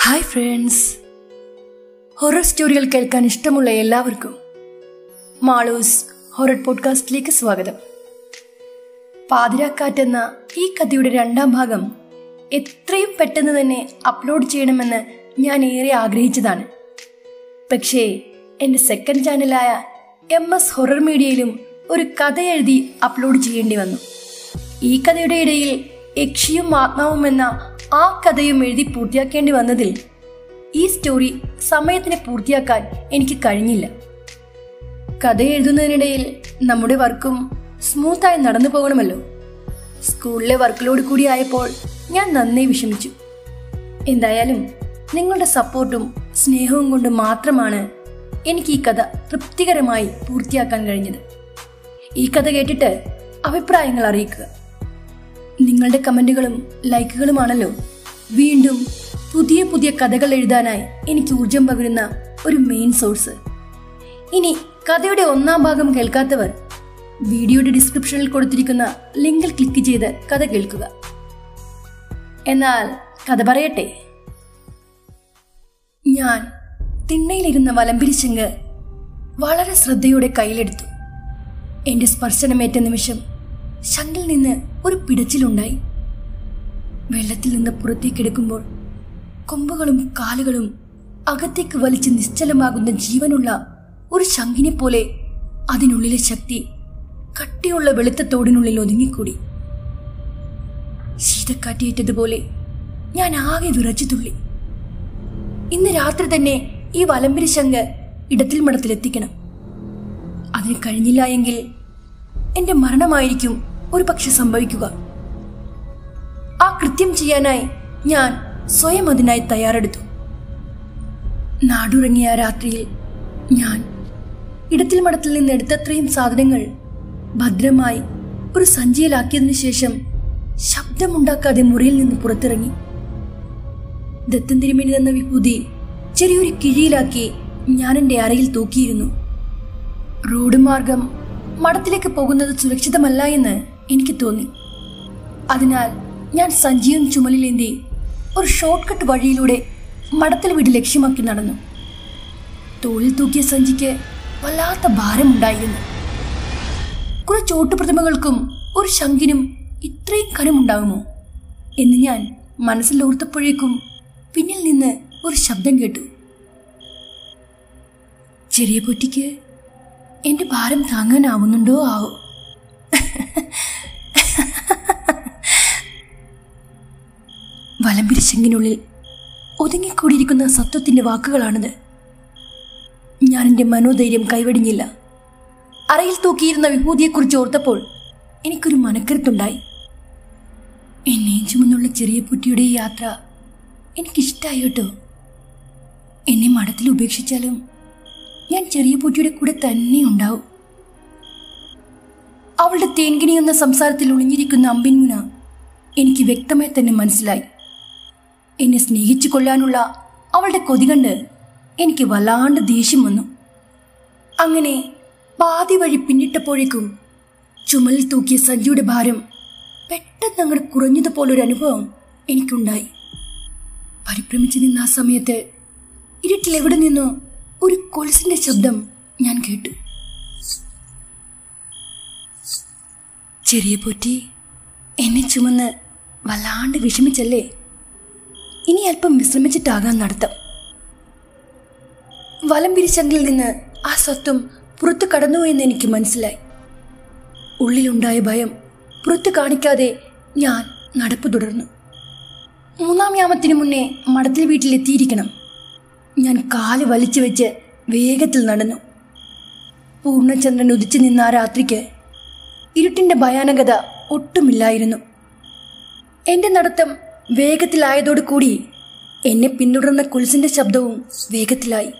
hi friends horror സ്റ്റോറികൾ കേൾക്കാൻ ഇഷ്ടമുള്ള എല്ലാവർക്കും മാളൂസ് ഹൊറർ പോഡ്കാസ്റ്റിലേക്ക് സ്വാഗതം പാതിരാക്കാറ്റെന്ന ഈ കഥയുടെ രണ്ടാം ഭാഗം എത്രയും പെട്ടെന്ന് തന്നെ അപ്ലോഡ് ചെയ്യണമെന്ന് ഞാൻ ഏറെ ആഗ്രഹിച്ചതാണ് പക്ഷേ എൻ്റെ സെക്കൻഡ് ചാനലായ എം എസ് ഹൊറർ മീഡിയയിലും ഒരു കഥ എഴുതി അപ്ലോഡ് ചെയ്യേണ്ടി വന്നു ഈ കഥയുടെ ഇടയിൽ യക്ഷിയും ആത്മാവും എന്ന ആ കഥയും എഴുതി പൂർത്തിയാക്കേണ്ടി വന്നതിൽ ഈ സ്റ്റോറി സമയത്തിന് പൂർത്തിയാക്കാൻ എനിക്ക് കഴിഞ്ഞില്ല കഥ എഴുതുന്നതിനിടയിൽ നമ്മുടെ വർക്കും സ്മൂത്തായി നടന്നു പോകണമല്ലോ സ്കൂളിലെ വർക്കിലോട് കൂടി ആയപ്പോൾ ഞാൻ നന്നേ വിഷമിച്ചു എന്തായാലും നിങ്ങളുടെ സപ്പോർട്ടും സ്നേഹവും കൊണ്ട് മാത്രമാണ് എനിക്ക് ഈ കഥ തൃപ്തികരമായി പൂർത്തിയാക്കാൻ കഴിഞ്ഞത് ഈ കഥ കേട്ടിട്ട് അഭിപ്രായങ്ങൾ അറിയിക്കുക നിങ്ങളുടെ കമന്റുകളും ലൈക്കുകളുമാണല്ലോ വീണ്ടും പുതിയ പുതിയ കഥകൾ എഴുതാനായി എനിക്ക് ഊർജം പകരുന്ന ഒരു മെയിൻ സോഴ്സ് ഇനി കഥയുടെ ഒന്നാം ഭാഗം കേൾക്കാത്തവർ വീഡിയോയുടെ ഡിസ്ക്രിപ്ഷനിൽ കൊടുത്തിരിക്കുന്ന ലിങ്കിൽ ക്ലിക്ക് ചെയ്ത് കഥ കേൾക്കുക എന്നാൽ കഥ പറയട്ടെ ഞാൻ തിണ്ണയിലിരുന്ന വലംപിരിച്ചെങ്ക് വളരെ ശ്രദ്ധയോടെ കയ്യിലെടുത്തു എന്റെ സ്പർശനമേറ്റ നിമിഷം ശങ്കിൽ നിന്ന് ഒരു പിടച്ചിലുണ്ടായി വെള്ളത്തിൽ നിന്ന് പുറത്തേക്കെടുക്കുമ്പോൾ കൊമ്പുകളും കാലുകളും അകത്തേക്ക് വലിച്ച് നിശ്ചലമാകുന്ന ജീവനുള്ള ഒരു ശങ്കിനെ പോലെ അതിനുള്ളിലെ ശക്തി കട്ടിയുള്ള വെളുത്ത തോടിനുള്ളിൽ ഒതുങ്ങിക്കൂടി ശീതക്കാറ്റേറ്റതുപോലെ ഞാൻ ആകെ വിറച്ചു തുള്ളി ഇന്ന് രാത്രി തന്നെ ഈ വലമ്പിരി ശങ്ക് ഇടത്തിൽ മടത്തിലെത്തിക്കണം അതിന് കഴിഞ്ഞില്ല എങ്കിൽ എന്റെ മരണമായിരിക്കും ഒരു പക്ഷെ സംഭവിക്കുക ആ കൃത്യം ചെയ്യാനായി ഞാൻ സ്വയം അതിനായി തയ്യാറെടുത്തു നാടുറങ്ങിയ ആ രാത്രിയിൽ ഞാൻ ഇടത്തിൽ മടത്തിൽ നിന്ന് എടുത്തത്രയും സാധനങ്ങൾ ഭദ്രമായി ഒരു സഞ്ചിയിലാക്കിയതിനു ശേഷം ശബ്ദമുണ്ടാക്കാതെ മുറിയിൽ നിന്ന് പുറത്തിറങ്ങി ദത്തം തിരുമേനി തന്ന വിഭൂതി ചെറിയൊരു കിഴിയിലാക്കി ഞാൻ എൻ്റെ അറയിൽ തൂക്കിയിരുന്നു റോഡ് മാർഗം മഠത്തിലേക്ക് പോകുന്നത് സുരക്ഷിതമല്ല എന്ന് എനിക്ക് തോന്നി അതിനാൽ ഞാൻ സഞ്ജീവൻ ചുമലിലേന്തി ഒരു ഷോർട്ട് കട്ട് വഴിയിലൂടെ മഠത്തിൽ വീട് ലക്ഷ്യമാക്കി നടന്നു തോളിൽ തൂക്കിയ സഞ്ചിക്ക് വല്ലാത്ത ഭാരമുണ്ടായിരുന്നു കുറെ ചോട്ടുപ്രതിമകൾക്കും ഒരു ശങ്കിനും ഇത്രയും കനമുണ്ടാകുമോ എന്ന് ഞാൻ മനസ്സിൽ ഓർത്തപ്പോഴേക്കും പിന്നിൽ നിന്ന് ഒരു ശബ്ദം കേട്ടു ചെറിയ പൊറ്റിക്ക് എന്റെ ഭാരം താങ്ങാനാവുന്നുണ്ടോ ആവോ വലംപിരിശെങ്കിനുള്ളിൽ ഒതുങ്ങിക്കൂടിയിരിക്കുന്ന സത്വത്തിന്റെ വാക്കുകളാണിത് ഞാൻ എന്റെ മനോധൈര്യം കൈവടിഞ്ഞില്ല അറയിൽ തൂക്കിയിരുന്ന വിഭൂതിയെക്കുറിച്ച് ഓർത്തപ്പോൾ എനിക്കൊരു മനക്കരുത്തുണ്ടായി എന്നെയും ചുമന്നുള്ള ചെറിയ പുറ്റിയുടെ ഈ യാത്ര എനിക്കിഷ്ടായി കേട്ടോ എന്നെ മഠത്തിൽ ഉപേക്ഷിച്ചാലും ഞാൻ ചെറിയ പൂറ്റിയുടെ കൂടെ തന്നെ ഉണ്ടാവും അവളുടെ തേൻകിണി എന്ന സംസാരത്തിൽ ഒളിഞ്ഞിരിക്കുന്ന അമ്പിൻമുന എനിക്ക് വ്യക്തമായി തന്നെ മനസ്സിലായി എന്നെ സ്നേഹിച്ചു കൊല്ലാനുള്ള അവളുടെ കൊതി കണ്ട് എനിക്ക് വല്ലാണ്ട് ദേഷ്യം വന്നു അങ്ങനെ പാതി വഴി പിന്നിട്ടപ്പോഴേക്കും ചുമലിൽ തൂക്കിയ സഞ്ജുയുടെ ഭാരം പെട്ടെന്ന് അങ്ങോട്ട് കുറഞ്ഞതുപോലൊരു അനുഭവം എനിക്കുണ്ടായി പരിഭ്രമിച്ചു നിന്ന ആ സമയത്ത് ഇരുട്ടിൽ എവിടെ നിന്നോ ഒരു കൊലുസിന്റെ ശബ്ദം ഞാൻ കേട്ടു ചെറിയ പൊറ്റി എന്നെ ചുമന്ന് വല്ലാണ്ട് വിഷമിച്ചല്ലേ ഇനി അല്പം വിശ്രമിച്ചിട്ടാകാൻ നടത്തം വലം പിരിച്ചങ്കിൽ നിന്ന് ആ സ്വത്വം പുറത്തു കടന്നു എന്ന് എനിക്ക് മനസ്സിലായി ഉള്ളിലുണ്ടായ ഭയം പുറത്തു കാണിക്കാതെ ഞാൻ നടപ്പ് തുടർന്നു മൂന്നാം യാമത്തിനു മുന്നേ മഠത്തിൽ വീട്ടിലെത്തിയിരിക്കണം ഞാൻ കാല് വലിച്ചു വെച്ച് വേഗത്തിൽ നടന്നു പൂർണ്ണചന്ദ്രൻ ഉദിച്ചു നിന്ന ആ രാത്രിക്ക് ഇരുട്ടിന്റെ ഭയാനകത ഒട്ടുമില്ലായിരുന്നു എന്റെ നടത്തം വേഗത്തിലായതോടു കൂടി എന്നെ പിന്തുടർന്ന കുൽസിന്റെ ശബ്ദവും വേഗത്തിലായി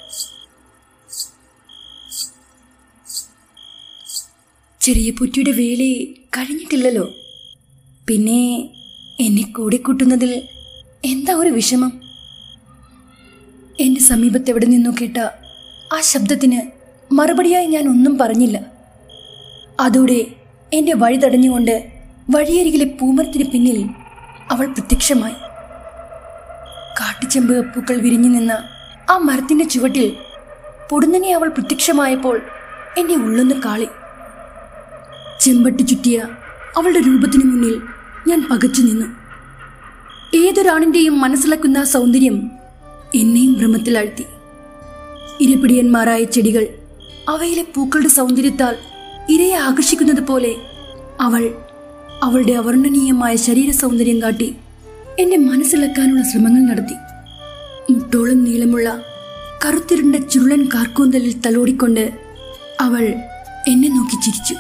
ചെറിയ പുറ്റിയുടെ വേലി കഴിഞ്ഞിട്ടില്ലല്ലോ പിന്നെ എന്നെ കൂടെ കൂട്ടുന്നതിൽ എന്താ ഒരു വിഷമം എന്റെ സമീപത്ത് എവിടെ നിന്നോ കേട്ട ആ ശബ്ദത്തിന് മറുപടിയായി ഞാൻ ഒന്നും പറഞ്ഞില്ല അതോടെ എന്റെ വഴി തടഞ്ഞുകൊണ്ട് വഴിയരികിലെ പൂമരത്തിന് പിന്നിൽ അവൾ പ്രത്യക്ഷമായി കാട്ടു ചെമ്പകപ്പൂക്കൾ വിരിഞ്ഞു നിന്ന ആ മരത്തിന്റെ ചുവട്ടിൽ പൊടുന്നനെ അവൾ പ്രത്യക്ഷമായപ്പോൾ എന്നെ ഉള്ളൊന്ന് കാളി ചെമ്പട്ടി ചുറ്റിയ അവളുടെ രൂപത്തിനു മുന്നിൽ ഞാൻ പകച്ചു നിന്നു ഏതൊരാണിന്റെയും മനസ്സിളക്കുന്ന ആ സൗന്ദര്യം എന്നെയും ഭ്രമത്തിലാഴ്ത്തി ഇരപിടിയന്മാരായ ചെടികൾ അവയിലെ പൂക്കളുടെ സൗന്ദര്യത്താൽ ഇരയെ ആകർഷിക്കുന്നത് പോലെ അവൾ അവളുടെ അവർണ്ണനീയമായ ശരീര സൗന്ദര്യം കാട്ടി എന്റെ മനസ്സിളക്കാനുള്ള ശ്രമങ്ങൾ നടത്തി മുട്ടോളം നീളമുള്ള കറുത്തിരുണ്ട ചുരുളൻ കാർക്കൂന്തലിൽ തലോടിക്കൊണ്ട് അവൾ എന്നെ നോക്കി ചിരിച്ചു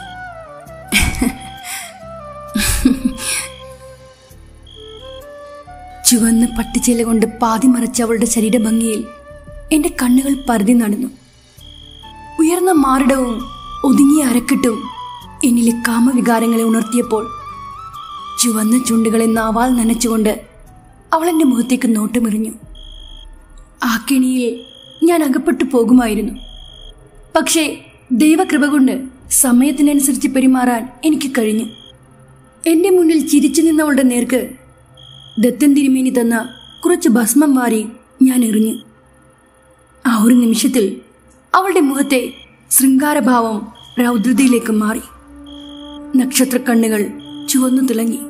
ചുവന്ന പട്ടുചീല കൊണ്ട് പാതി മറച്ച അവളുടെ ശരീരഭംഗിയിൽ എന്റെ കണ്ണുകൾ പരതി നടന്നു ഉയർന്ന മാറിടവും ഒതുങ്ങിയ അരക്കെട്ടും എന്നിലെ കാമവികാരങ്ങളെ ഉണർത്തിയപ്പോൾ ചുവന്ന ചുണ്ടുകളെ നാവാൽ നനച്ചുകൊണ്ട് അവൾ എൻ്റെ മുഖത്തേക്ക് നോട്ടമെറിഞ്ഞു ആ കെണിയിൽ ഞാൻ അകപ്പെട്ടു പോകുമായിരുന്നു പക്ഷേ ദൈവകൃപ കൊണ്ട് സമയത്തിനനുസരിച്ച് പെരുമാറാൻ എനിക്ക് കഴിഞ്ഞു എൻ്റെ മുന്നിൽ ചിരിച്ചു നിന്നവളുടെ നേർക്ക് ദത്തൻ തിരുമേനി തന്ന കുറച്ച് ഭസ്മം വാരി ഞാൻ എറിഞ്ഞു ആ ഒരു നിമിഷത്തിൽ അവളുടെ മുഖത്തെ ശൃംഗാരഭാവം രൗദ്രതയിലേക്ക് മാറി നക്ഷത്രക്കണ്ണുകൾ ചുവന്നു തിളങ്ങി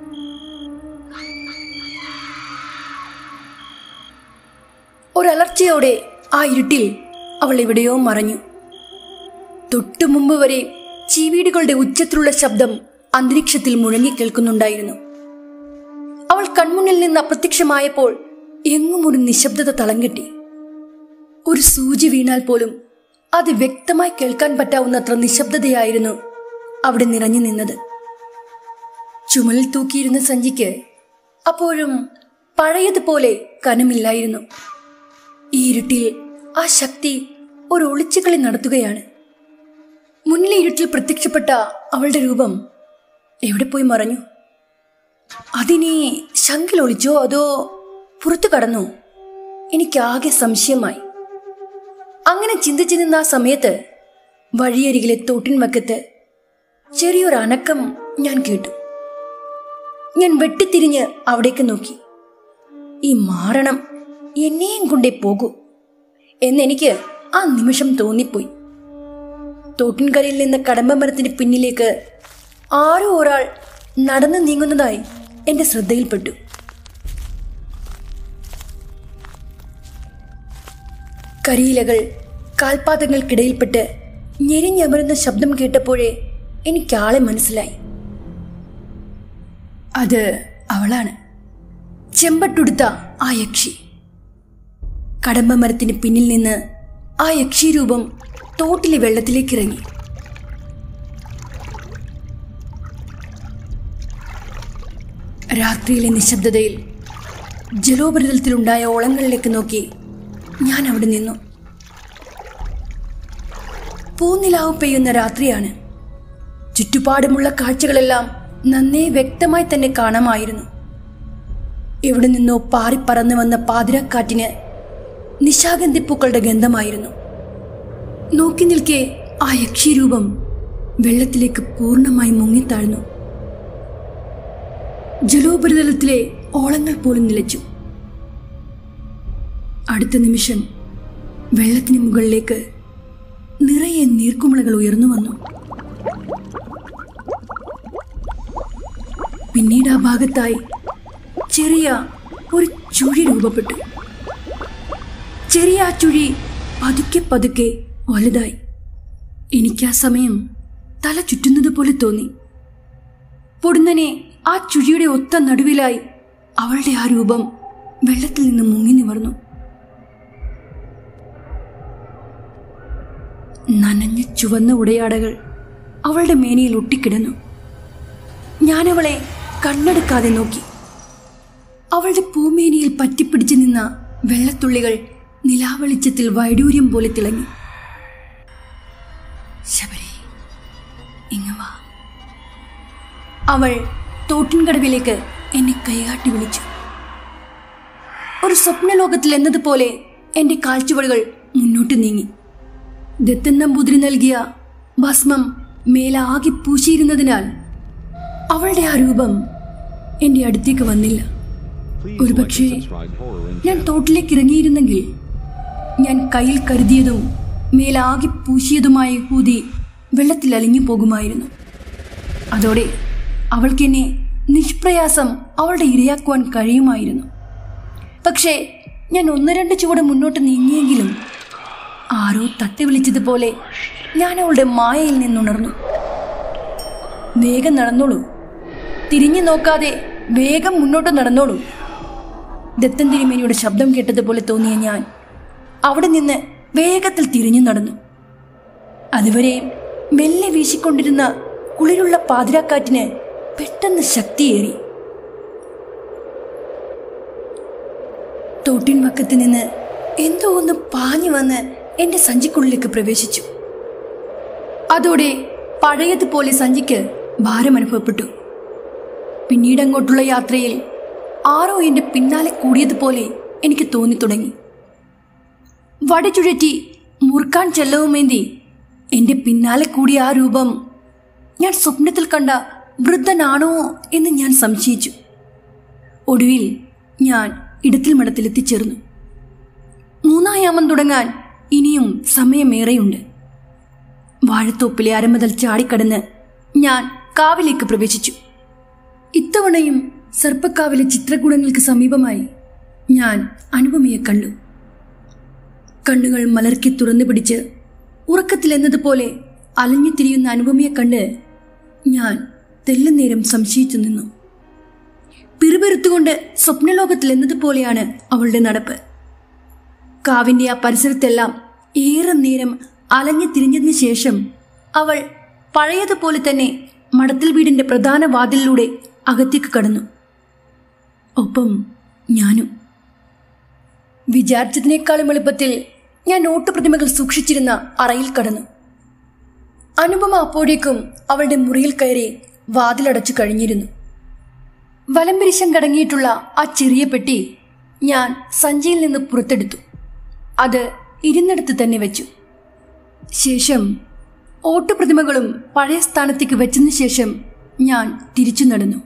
ഒരലർച്ചയോടെ ആ ഇരുട്ടിൽ അവൾ എവിടെയോ മറഞ്ഞു തൊട്ടു മുമ്പ് വരെ ചീവീടുകളുടെ ഉച്ചത്തിലുള്ള ശബ്ദം അന്തരീക്ഷത്തിൽ മുഴങ്ങി കേൾക്കുന്നുണ്ടായിരുന്നു അവൾ കൺമുന്നിൽ നിന്ന് അപ്രത്യക്ഷമായപ്പോൾ എങ്ങും ഒരു നിശബ്ദത തളങ്കെട്ടി ഒരു സൂചി വീണാൽ പോലും അത് വ്യക്തമായി കേൾക്കാൻ പറ്റാവുന്നത്ര നിശബ്ദതയായിരുന്നു അവിടെ നിറഞ്ഞു നിന്നത് ചുമലിൽ തൂക്കിയിരുന്ന സഞ്ചിക്ക് അപ്പോഴും പഴയതുപോലെ കനമില്ലായിരുന്നു ഈ ഇരുട്ടിൽ ആ ശക്തി ഒരു ഒളിച്ചുകളി നടത്തുകയാണ് മുന്നിലെ ഇരുട്ടിൽ പ്രത്യക്ഷപ്പെട്ട അവളുടെ രൂപം എവിടെ പോയി മറഞ്ഞു അതിനി ശങ്കിൽ ഒളിച്ചോ അതോ പുറത്തു കടന്നു എനിക്കാകെ സംശയമായി അങ്ങനെ ചിന്തിച്ചു നിന്ന ആ സമയത്ത് വഴിയരികിലെ തോട്ടിൻ വക്കത്ത് ചെറിയൊരു അനക്കം ഞാൻ കേട്ടു ഞാൻ വെട്ടിത്തിരിഞ്ഞ് അവിടേക്ക് നോക്കി ഈ മാറണം എന്നെയും കൊണ്ടേ പോകൂ എന്നെനിക്ക് ആ നിമിഷം തോന്നിപ്പോയി തോട്ടിൻകരയിൽ നിന്ന് കടമ്പ മരത്തിന്റെ പിന്നിലേക്ക് ആരോ ഒരാൾ നടന്നു നീങ്ങുന്നതായി എന്റെ ശ്രദ്ധയിൽപ്പെട്ടു കരിയിലകൾ കാൽപാദങ്ങൾക്കിടയിൽപ്പെട്ട് ഞെരിഞ്ഞമരുന്ന ശബ്ദം കേട്ടപ്പോഴേ എനിക്കാളെ മനസ്സിലായി അത് അവളാണ് ചെമ്പട്ടുടുത്ത ആ യക്ഷി കടമ്പ മരത്തിന് പിന്നിൽ നിന്ന് ആ യക്ഷി രൂപം തോട്ടിലെ വെള്ളത്തിലേക്ക് ഇറങ്ങി രാത്രിയിലെ നിശബ്ദതയിൽ ജലോപരിതലത്തിലുണ്ടായ ഓളങ്ങളിലേക്ക് നോക്കി ഞാൻ അവിടെ നിന്നു പൂനിലാവ് പെയ്യുന്ന രാത്രിയാണ് ചുറ്റുപാടുമുള്ള കാഴ്ചകളെല്ലാം നന്നേ വ്യക്തമായി തന്നെ കാണാമായിരുന്നു എവിടെ നിന്നോ പാറിപ്പറന്നു വന്ന പാതിരക്കാറ്റിന് നിശാഗന്ധിപ്പൂക്കളുടെ ഗന്ധമായിരുന്നു നോക്കി നിൽക്കെ ആ യക്ഷിരൂപം വെള്ളത്തിലേക്ക് പൂർണ്ണമായി മുങ്ങിത്താഴ്ന്നു ജലോപരിതലത്തിലെ ഓളങ്ങൾ പോലും നിലച്ചു അടുത്ത നിമിഷം വെള്ളത്തിന് മുകളിലേക്ക് നിറയെ നീർക്കുമിളകൾ ഉയർന്നു വന്നു പിന്നീട് ആ ഭാഗത്തായി ചെറിയ ഒരു ചുഴി രൂപപ്പെട്ടു ചെറിയ ആ ചുഴി പതുക്കെ പതുക്കെ വലുതായി എനിക്ക് ആ സമയം തല ചുറ്റുന്നത് പോലെ തോന്നി പൊടുന്നനെ ആ ചുഴിയുടെ ഒത്ത നടുവിലായി അവളുടെ ആ രൂപം വെള്ളത്തിൽ നിന്ന് മുങ്ങി നിവർന്നു നനഞ്ഞ ചുവന്ന ഉടയാടകൾ അവളുടെ മേനയിൽ ഒട്ടിക്കിടന്നു ഞാനവളെ കണ്ണെടുക്കാതെ നോക്കി അവളുടെ പൂമേനിയിൽ പറ്റിപ്പിടിച്ചു നിന്ന വെള്ളത്തുള്ളികൾ നിലാവെളിച്ചത്തിൽ വൈഡൂര്യം പോലെ തിളങ്ങി ശബരി ഇങ്ങ് വാ അവൾ തോട്ടിൻകടവിലേക്ക് എന്നെ കൈകാട്ടി വിളിച്ചു ഒരു സ്വപ്നലോകത്തിൽ എന്നതുപോലെ എന്റെ കാഴ്ചവടുകൾ മുന്നോട്ട് നീങ്ങി ദത്തൻ നമ്പൂതിരി നൽകിയ ഭസ്മം മേലാകെ പൂശിയിരുന്നതിനാൽ അവളുടെ ആ രൂപം എന്റെ അടുത്തേക്ക് വന്നില്ല ഒരുപക്ഷെ ഞാൻ തോട്ടിലേക്ക് ഇറങ്ങിയിരുന്നെങ്കിൽ ഞാൻ കയ്യിൽ കരുതിയതും മേലാകെ പൂശിയതുമായ ഊതി വെള്ളത്തിൽ അലിഞ്ഞു പോകുമായിരുന്നു അതോടെ അവൾക്കെന്നെ നിഷ്പ്രയാസം അവളുടെ ഇരയാക്കുവാൻ കഴിയുമായിരുന്നു പക്ഷേ ഞാൻ ഒന്ന് രണ്ട് ചുവട് മുന്നോട്ട് നീങ്ങിയെങ്കിലും ആരോ തട്ടി വിളിച്ചതുപോലെ ഞാൻ അവളുടെ മായയിൽ നിന്നുണർന്നു വേഗം നടന്നോളൂ തിരിഞ്ഞു നോക്കാതെ വേഗം മുന്നോട്ട് നടന്നോളൂ ദത്തൻ തിരുമേനിയുടെ ശബ്ദം കേട്ടതുപോലെ തോന്നിയ ഞാൻ അവിടെ നിന്ന് വേഗത്തിൽ തിരിഞ്ഞു നടന്നു അതുവരെ മെല്ലെ വീശിക്കൊണ്ടിരുന്ന കുളിരുള്ള പാതിരാക്കാറ്റിന് പെട്ടെന്ന് ശക്തിയേറി തോട്ടിൻ വക്കത്ത് നിന്ന് എന്തോ ഒന്ന് പാഞ്ഞു വന്ന് എന്റെ സഞ്ചിക്കുള്ളിലേക്ക് പ്രവേശിച്ചു അതോടെ പഴയതുപോലെ സഞ്ചിക്ക് ഭാരം അനുഭവപ്പെട്ടു പിന്നീട് അങ്ങോട്ടുള്ള യാത്രയിൽ ആരോ എന്റെ പിന്നാലെ കൂടിയതുപോലെ എനിക്ക് തോന്നി തുടങ്ങി വടി ചുഴറ്റി മുറുക്കാൻ ചെല്ലവുമേന്തി എന്റെ പിന്നാലെ കൂടിയ ആ രൂപം ഞാൻ സ്വപ്നത്തിൽ കണ്ട വൃദ്ധനാണോ എന്ന് ഞാൻ സംശയിച്ചു ഒടുവിൽ ഞാൻ ഇടത്തിൽ മഠത്തിൽ എത്തിച്ചേർന്നു മൂന്നായാമം തുടങ്ങാൻ ഇനിയും സമയമേറെയുണ്ട് വാഴത്തോപ്പിലെ അരമുതൽ ചാടിക്കടന്ന് ഞാൻ കാവിലേക്ക് പ്രവേശിച്ചു ഇത്തവണയും സർപ്പക്കാവിലെ ചിത്രകൂടങ്ങൾക്ക് സമീപമായി ഞാൻ അനുപമയെ കണ്ടു കണ്ണുകൾ മലർക്കി തുറന്നു പിടിച്ച് ഉറക്കത്തിലെന്നതുപോലെ അലഞ്ഞു തിരിയുന്ന അനുപമയെ കണ്ട് ഞാൻ തെല്ലുനേരം സംശയിച്ചു നിന്നു പിറുപിറുത്തുകൊണ്ട് സ്വപ്നലോകത്തിൽ എന്നതുപോലെയാണ് അവളുടെ നടപ്പ് കാവിന്റെ ആ പരിസരത്തെല്ലാം ഏറെ നേരം അലഞ്ഞു തിരിഞ്ഞതിന് ശേഷം അവൾ പഴയതുപോലെ തന്നെ മടത്തിൽ വീടിന്റെ പ്രധാന വാതിലിലൂടെ അകത്തേക്ക് കടന്നു ഒപ്പം ഞാനും വിചാരിച്ചതിനേക്കാളും എളുപ്പത്തിൽ ഞാൻ നോട്ടുപ്രതിമകൾ സൂക്ഷിച്ചിരുന്ന അറയിൽ കടന്നു അനുപമ അപ്പോഴേക്കും അവളുടെ മുറിയിൽ കയറി വാതിലടച്ചു കഴിഞ്ഞിരുന്നു വലംപിരിശം കടങ്ങിയിട്ടുള്ള ആ ചെറിയ പെട്ടി ഞാൻ സഞ്ചിയിൽ നിന്ന് പുറത്തെടുത്തു അത് ഇരുന്നിടത്ത് തന്നെ വെച്ചു ശേഷം ഓട്ടുപ്രതിമകളും പഴയ സ്ഥാനത്തേക്ക് വെച്ചതിന് ശേഷം ഞാൻ തിരിച്ചു നടന്നു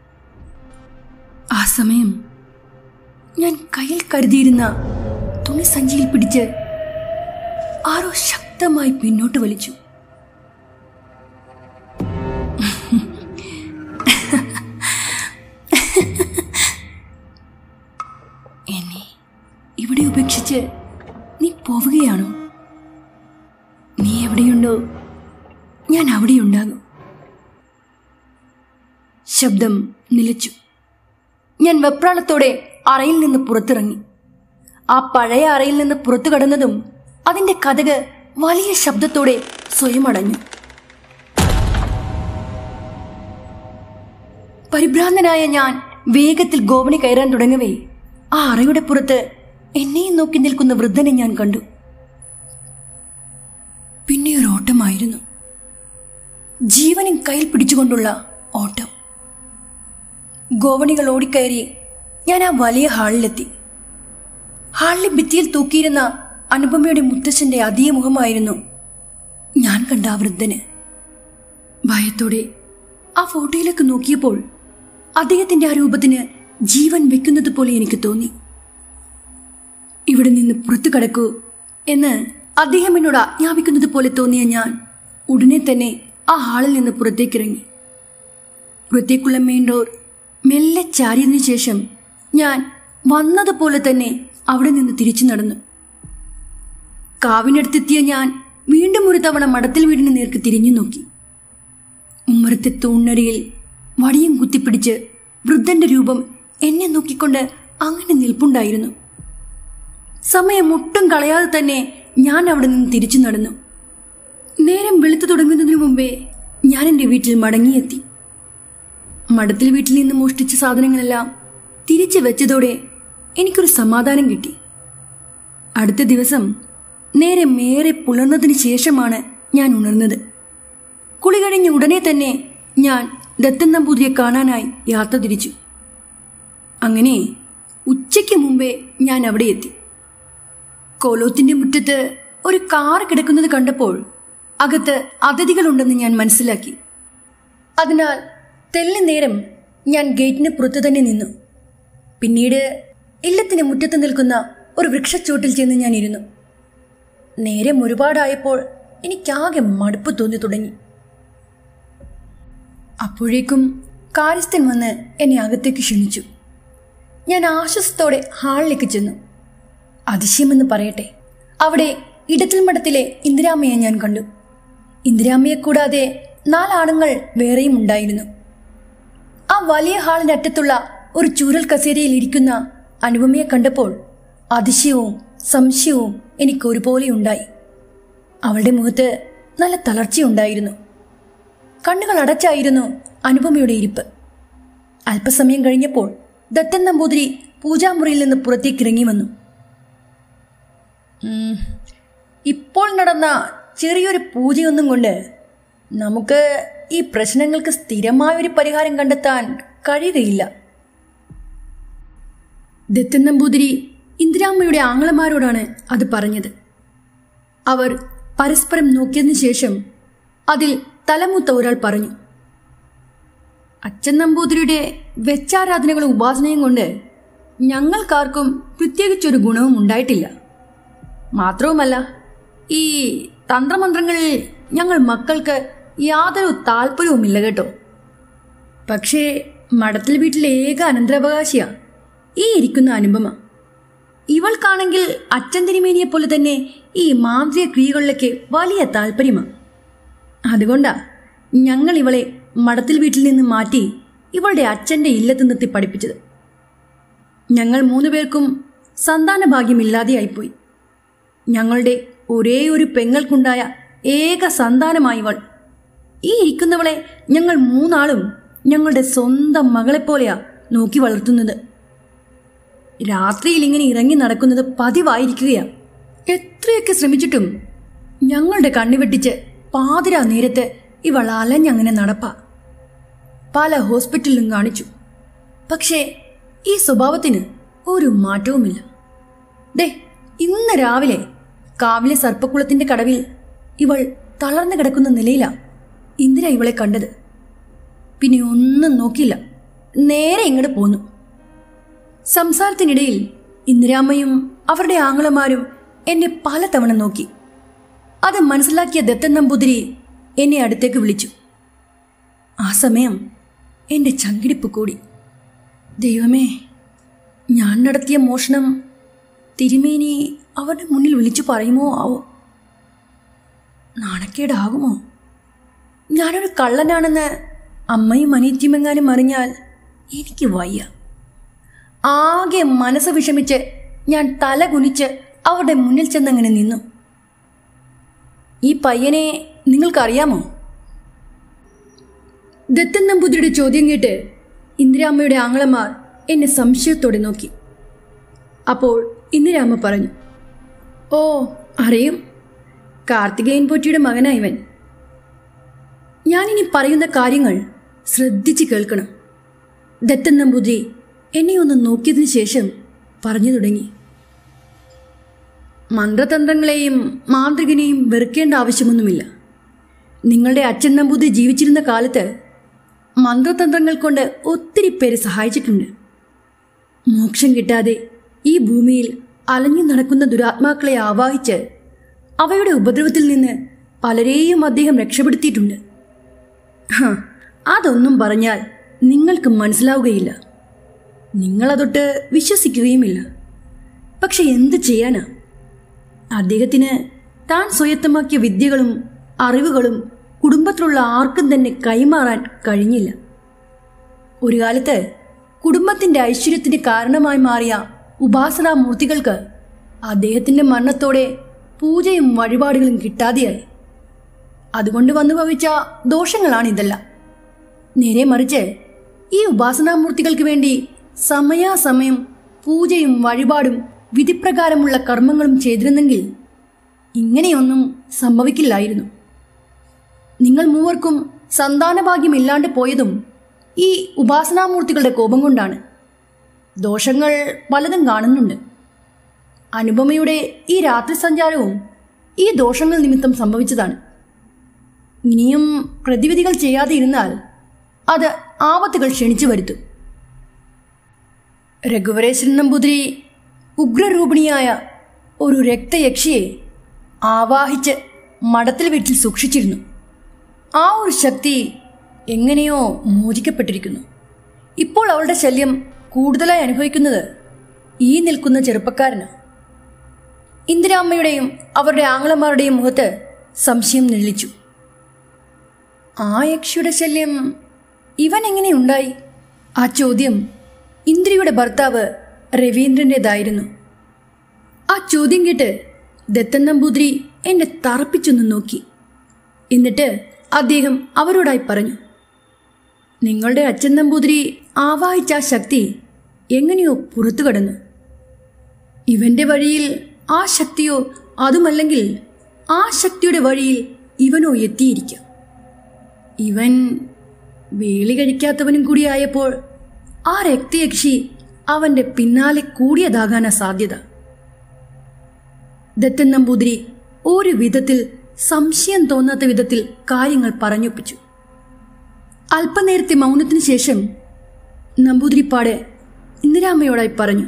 ആ സമയം ഞാൻ കയ്യിൽ കരുതിയിരുന്ന തുണി സഞ്ചിയിൽ പിടിച്ച് ആരോ ശക്തമായി പിന്നോട്ട് വലിച്ചു എന്നെ ഇവിടെ ഉപേക്ഷിച്ച് നീ പോവുകയാണോ നീ എവിടെയുണ്ടോ ഞാൻ അവിടെയുണ്ടാകും ശബ്ദം നിലച്ചു ഞാൻ വെപ്രാളത്തോടെ അറയിൽ നിന്ന് പുറത്തിറങ്ങി ആ പഴയ അറയിൽ നിന്ന് പുറത്തു കടന്നതും അതിന്റെ കഥക് വലിയ ശബ്ദത്തോടെ സ്വയം അടഞ്ഞു പരിഭ്രാന്തനായ ഞാൻ വേഗത്തിൽ ഗോവണി കയറാൻ തുടങ്ങവേ ആ അറയുടെ പുറത്ത് എന്നെയും നോക്കി നിൽക്കുന്ന വൃദ്ധനെ ഞാൻ കണ്ടു പിന്നെ ഒരു ഓട്ടമായിരുന്നു ജീവനും കയ്യിൽ പിടിച്ചുകൊണ്ടുള്ള ഓട്ടം ഗോവണികൾ ഓടിക്കയറി ഞാൻ ആ വലിയ ഹാളിലെത്തി ഹാളിലെ ഭിത്തിയിൽ തൂക്കിയിരുന്ന അനുപമയുടെ മുത്തച്ഛന്റെ അതേ മുഖമായിരുന്നു ഞാൻ കണ്ട ആ വൃദ്ധന് ഭയത്തോടെ ആ ഫോട്ടോയിലേക്ക് നോക്കിയപ്പോൾ അദ്ദേഹത്തിന്റെ ആ രൂപത്തിന് ജീവൻ വെക്കുന്നത് പോലെ എനിക്ക് തോന്നി ഇവിടെ നിന്ന് പുറത്തു കടക്കൂ എന്ന് അദ്ദേഹം എന്നോട് ആജ്ഞാപിക്കുന്നത് പോലെ തോന്നിയ ഞാൻ ഉടനെ തന്നെ ആ ഹാളിൽ നിന്ന് പുറത്തേക്കിറങ്ങി പുറത്തേക്കുള്ള മെയിൻ ഡോർ മെല്ലെ ചാരിയതിനു ശേഷം ഞാൻ വന്നതുപോലെ തന്നെ അവിടെ നിന്ന് തിരിച്ചു നടന്നു കാവിനടുത്തെത്തിയ ഞാൻ വീണ്ടും ഒരു തവണ മടത്തിൽ വീടിന് നേർക്ക് തിരിഞ്ഞു നോക്കി ഉമ്മറത്തെ തൂണ്ണടിയിൽ വടിയും കുത്തിപ്പിടിച്ച് വൃദ്ധന്റെ രൂപം എന്നെ നോക്കിക്കൊണ്ട് അങ്ങനെ നിൽപ്പുണ്ടായിരുന്നു സമയം ഒട്ടും കളയാതെ തന്നെ ഞാൻ അവിടെ നിന്ന് തിരിച്ചു നടന്നു നേരം വെളുത്തു തുടങ്ങുന്നതിനു മുമ്പേ ഞാൻ എൻ്റെ വീട്ടിൽ മടങ്ങിയെത്തി മഠത്തിൽ വീട്ടിൽ നിന്ന് മോഷ്ടിച്ച സാധനങ്ങളെല്ലാം തിരിച്ചു വെച്ചതോടെ എനിക്കൊരു സമാധാനം കിട്ടി അടുത്ത ദിവസം നേരെ മേറെ പുലർന്നതിന് ശേഷമാണ് ഞാൻ ഉണർന്നത് കുളി കഴിഞ്ഞ ഉടനെ തന്നെ ഞാൻ ദത്തൻ നമ്പൂതിരിയെ കാണാനായി യാത്ര തിരിച്ചു അങ്ങനെ ഉച്ചയ്ക്ക് മുമ്പേ ഞാൻ അവിടെ എത്തി കോലോത്തിന്റെ മുറ്റത്ത് ഒരു കാർ കിടക്കുന്നത് കണ്ടപ്പോൾ അകത്ത് അതിഥികളുണ്ടെന്ന് ഞാൻ മനസ്സിലാക്കി അതിനാൽ തെല്ലി നേരം ഞാൻ ഗേറ്റിന് പുറത്തു തന്നെ നിന്നു പിന്നീട് ഇല്ലത്തിന് മുറ്റത്ത് നിൽക്കുന്ന ഒരു വൃക്ഷച്ചോട്ടിൽ ചെന്ന് ഞാൻ ഇരുന്നു നേരം ഒരുപാടായപ്പോൾ എനിക്കാകെ മടുപ്പ് തോന്നി തുടങ്ങി അപ്പോഴേക്കും കാര്യസ്ഥൻ വന്ന് എന്നെ അകത്തേക്ക് ക്ഷണിച്ചു ഞാൻ ആശ്വാസത്തോടെ ഹാളിലേക്ക് ചെന്നു അതിശയമെന്ന് പറയട്ടെ അവിടെ ഇടത്തിൽ മഠത്തിലെ ഇന്ദിരാമ്മയെ ഞാൻ കണ്ടു ഇന്ദിരാമ്മയെ കൂടാതെ നാലാണുങ്ങൾ വേറെയും ഉണ്ടായിരുന്നു ആ വലിയ ഹാളിന്റെ അറ്റത്തുള്ള ഒരു ചൂരൽ കസേരയിൽ ഇരിക്കുന്ന അനുപമയെ കണ്ടപ്പോൾ അതിശയവും സംശയവും എനിക്ക് ഒരുപോലെ ഉണ്ടായി അവളുടെ മുഖത്ത് നല്ല തളർച്ചയുണ്ടായിരുന്നു കണ്ണുകൾ അടച്ചായിരുന്നു അനുപമയുടെ ഇരിപ്പ് അല്പസമയം കഴിഞ്ഞപ്പോൾ ദത്തൻ നമ്പൂതിരി പൂജാമുറിയിൽ നിന്ന് പുറത്തേക്ക് ഇറങ്ങി വന്നു ഉം, ഇപ്പോൾ നടന്ന ചെറിയൊരു പൂജയൊന്നും കൊണ്ട് നമുക്ക് ഈ പ്രശ്നങ്ങൾക്ക് സ്ഥിരമായൊരു പരിഹാരം കണ്ടെത്താൻ കഴിയുകയില്ല ദത്തൻ നമ്പൂതിരി ഇന്ദിരാമ്മയുടെ ആങ്ങളമാരോടാണ് അത് പറഞ്ഞത് അവർ പരസ്പരം നോക്കിയതിനു ശേഷം അതിൽ തലമൂത്ത ഒരാൾ പറഞ്ഞു അച്ഛൻ നമ്പൂതിരിയുടെ വെച്ചാരാധനകളും ഉപാസനയും കൊണ്ട് ഞങ്ങൾക്കാർക്കും പ്രത്യേകിച്ചൊരു ഗുണവും ഉണ്ടായിട്ടില്ല മാത്രവുമല്ല ഈ തന്ത്രമന്ത്രങ്ങളിൽ ഞങ്ങൾ മക്കൾക്ക് യാതൊരു താല്പര്യവുമില്ല കേട്ടോ പക്ഷേ മഠത്തിൽ വീട്ടിലെ ഏക അനന്തരാവകാശിയാ ഈ ഇരിക്കുന്ന അനുപമ ഇവൾക്കാണെങ്കിൽ അച്ഛൻ തിരുമേനിയെ പോലെ തന്നെ ഈ മാന്ത്രിക ക്രിയകളിലൊക്കെ വലിയ താല്പര്യമാണ് അതുകൊണ്ടാ ഞങ്ങൾ ഇവളെ മഠത്തിൽ വീട്ടിൽ നിന്ന് മാറ്റി ഇവളുടെ അച്ഛൻ്റെ ഇല്ലത്ത് നിർത്തി പഠിപ്പിച്ചത് ഞങ്ങൾ മൂന്നു പേർക്കും സന്താന ഭാഗ്യമില്ലാതെയായിപ്പോയി ഞങ്ങളുടെ ഒരേ ഒരു പെങ്ങൾക്കുണ്ടായ ഏക സന്താനമായി ഇവൾ ഈ ഇരിക്കുന്നവളെ ഞങ്ങൾ മൂന്നാളും ഞങ്ങളുടെ സ്വന്തം മകളെപ്പോലെയാ നോക്കി വളർത്തുന്നത് രാത്രിയിൽ ഇങ്ങനെ ഇറങ്ങി നടക്കുന്നത് പതിവായിരിക്കുകയാ എത്രയൊക്കെ ശ്രമിച്ചിട്ടും ഞങ്ങളുടെ കണ്ണു വെട്ടിച്ച് പാതിരാ നേരത്ത് ഇവൾ അലഞ്ഞങ്ങനെ നടപ്പ പല ഹോസ്പിറ്റലിലും കാണിച്ചു പക്ഷേ ഈ സ്വഭാവത്തിന് ഒരു മാറ്റവുമില്ല ദേ ഇന്ന് രാവിലെ കാവിലെ സർപ്പക്കുളത്തിന്റെ കടവിൽ ഇവൾ തളർന്നു കിടക്കുന്ന നിലയിലാ ഇന്ദിര ഇവളെ കണ്ടത് പിന്നെ ഒന്നും നോക്കിയില്ല നേരെ ഇങ്ങോട്ട് പോന്നു സംസാരത്തിനിടയിൽ ഇന്ദിരാമ്മയും അവരുടെ ആങ്ങളമാരും എന്നെ പലതവണ നോക്കി അത് മനസ്സിലാക്കിയ ദത്തൻ നമ്പൂതിരി എന്നെ അടുത്തേക്ക് വിളിച്ചു ആ സമയം എൻ്റെ ചങ്കിടിപ്പ് കൂടി ദൈവമേ ഞാൻ നടത്തിയ മോഷണം തിരുമേനി അവരുടെ മുന്നിൽ വിളിച്ചു പറയുമോ ആവോ നാണക്കേടാകുമോ ഞാനൊരു കള്ളനാണെന്ന് അമ്മയും അനിയത്തിയുമെങ്ങാനും അറിഞ്ഞാൽ എനിക്ക് വയ്യ ആകെ മനസ്സ് വിഷമിച്ച് ഞാൻ തല കുനിച്ച് അവരുടെ മുന്നിൽ ചെന്നങ്ങനെ നിന്നു ഈ പയ്യനെ നിങ്ങൾക്കറിയാമോ ദത്തൻ നമ്പൂതിരിയുടെ ചോദ്യം കേട്ട് ഇന്ദിരാമ്മയുടെ ആങ്ങളമാർ എന്നെ സംശയത്തോടെ നോക്കി അപ്പോൾ ഇന്ദിരാമ്മ പറഞ്ഞു ഓ അറിയും കാർത്തികേയൻ പോറ്റിയുടെ മകനാ ഇവൻ ഞാനിനി പറയുന്ന കാര്യങ്ങൾ ശ്രദ്ധിച്ച് കേൾക്കണം ദത്തൻ നമ്പൂതിരി എന്നെ ഒന്ന് നോക്കിയതിനു ശേഷം പറഞ്ഞു തുടങ്ങി മന്ത്രതന്ത്രങ്ങളെയും മാന്ത്രികനെയും വെറുക്കേണ്ട ആവശ്യമൊന്നുമില്ല നിങ്ങളുടെ അച്ഛൻ നമ്പൂതിരി ജീവിച്ചിരുന്ന കാലത്ത് മന്ത്രതന്ത്രങ്ങൾ കൊണ്ട് ഒത്തിരി പേര് സഹായിച്ചിട്ടുണ്ട് മോക്ഷം കിട്ടാതെ ഈ ഭൂമിയിൽ അലഞ്ഞു നടക്കുന്ന ദുരാത്മാക്കളെ ആവാഹിച്ച് അവയുടെ ഉപദ്രവത്തിൽ നിന്ന് പലരെയും അദ്ദേഹം രക്ഷപ്പെടുത്തിയിട്ടുണ്ട് ഹ, അതൊന്നും പറഞ്ഞാൽ നിങ്ങൾക്ക് മനസ്സിലാവുകയില്ല നിങ്ങളതൊട്ട് വിശ്വസിക്കുകയുമില്ല പക്ഷെ എന്ത് ചെയ്യാനാ അദ്ദേഹത്തിന് താൻ സ്വയത്തമാക്കിയ വിദ്യകളും അറിവുകളും കുടുംബത്തിലുള്ള ആർക്കും തന്നെ കൈമാറാൻ കഴിഞ്ഞില്ല ഒരു കാലത്ത് കുടുംബത്തിന്റെ ഐശ്വര്യത്തിന് കാരണമായി മാറിയ ഉപാസനാമൂർത്തികൾക്ക് അദ്ദേഹത്തിന്റെ മരണത്തോടെ പൂജയും വഴിപാടുകളും കിട്ടാതെയായി അതുകൊണ്ട് വന്നു ഭവിച്ച ദോഷങ്ങളാണിതെല്ലാം നേരെ മറിച്ച് ഈ ഉപാസനാമൂർത്തികൾക്ക് വേണ്ടി സമയാസമയം പൂജയും വഴിപാടും വിധിപ്രകാരമുള്ള കർമ്മങ്ങളും ചെയ്തിരുന്നെങ്കിൽ ഇങ്ങനെയൊന്നും സംഭവിക്കില്ലായിരുന്നു നിങ്ങൾ മൂവർക്കും സന്താനഭാഗ്യമില്ലാണ്ട് പോയതും ഈ ഉപാസനാമൂർത്തികളുടെ കോപം കൊണ്ടാണ് ദോഷങ്ങൾ പലതും കാണുന്നുണ്ട് അനുപമയുടെ ഈ രാത്രി സഞ്ചാരവും ഈ ദോഷങ്ങൾ നിമിത്തം സംഭവിച്ചതാണ് ഇനിയും പ്രതിവിധികൾ ചെയ്യാതെ ഇരുന്നാൽ അത് ആപത്തുകൾ ക്ഷണിച്ചു വരുത്തും രഘുവരേശ്വരൻ നമ്പൂതിരി ഉഗ്രരൂപിണിയായ ഒരു രക്തയക്ഷിയെ ആവാഹിച്ച് മഠത്തിൽ വീട്ടിൽ സൂക്ഷിച്ചിരുന്നു ആ ഒരു ശക്തി എങ്ങനെയോ മോചിക്കപ്പെട്ടിരിക്കുന്നു ഇപ്പോൾ അവളുടെ ശല്യം കൂടുതലായി അനുഭവിക്കുന്നത് ഈ നിൽക്കുന്ന ചെറുപ്പക്കാരനാണ് ഇന്ദിരാമ്മയുടെയും അവരുടെ ആംഗ്ലമാരുടെയും മുഖത്ത് സംശയം നിഴലിച്ചു ആ യക്ഷിയുടെ ശല്യം ഇവൻ എങ്ങനെ ഉണ്ടായി ആ ചോദ്യം ഇന്ദ്രിയുടെ ഭർത്താവ് രവീന്ദ്രൻ്റെതായിരുന്നു ആ ചോദ്യം കേട്ട് ദത്തൻ നമ്പൂതിരി എന്നെ തറപ്പിച്ചൊന്ന് നോക്കി എന്നിട്ട് അദ്ദേഹം അവരോടായി പറഞ്ഞു നിങ്ങളുടെ അച്ഛൻ നമ്പൂതിരി ആവാഹിച്ച ആ ശക്തി എങ്ങനെയോ പുറത്തു കടന്നു ഇവന്റെ വഴിയിൽ ആ ശക്തിയോ അതുമല്ലെങ്കിൽ ആ ശക്തിയുടെ വഴിയിൽ ഇവനോ എത്തിയിരിക്കാം ഇവൻ വേളി കഴിക്കാത്തവനും കൂടിയായപ്പോൾ ആ രക്തയക്ഷി അവന്റെ പിന്നാലെ കൂടിയതാകാനാ സാധ്യത ദത്തൻ നമ്പൂതിരി ഒരു വിധത്തിൽ സംശയം തോന്നാത്ത വിധത്തിൽ കാര്യങ്ങൾ പറഞ്ഞൊപ്പിച്ചു അല്പനേരത്തെ മൗനത്തിന് ശേഷം നമ്പൂതിരിപ്പാട് ഇന്ദിരാമ്മയോടായി പറഞ്ഞു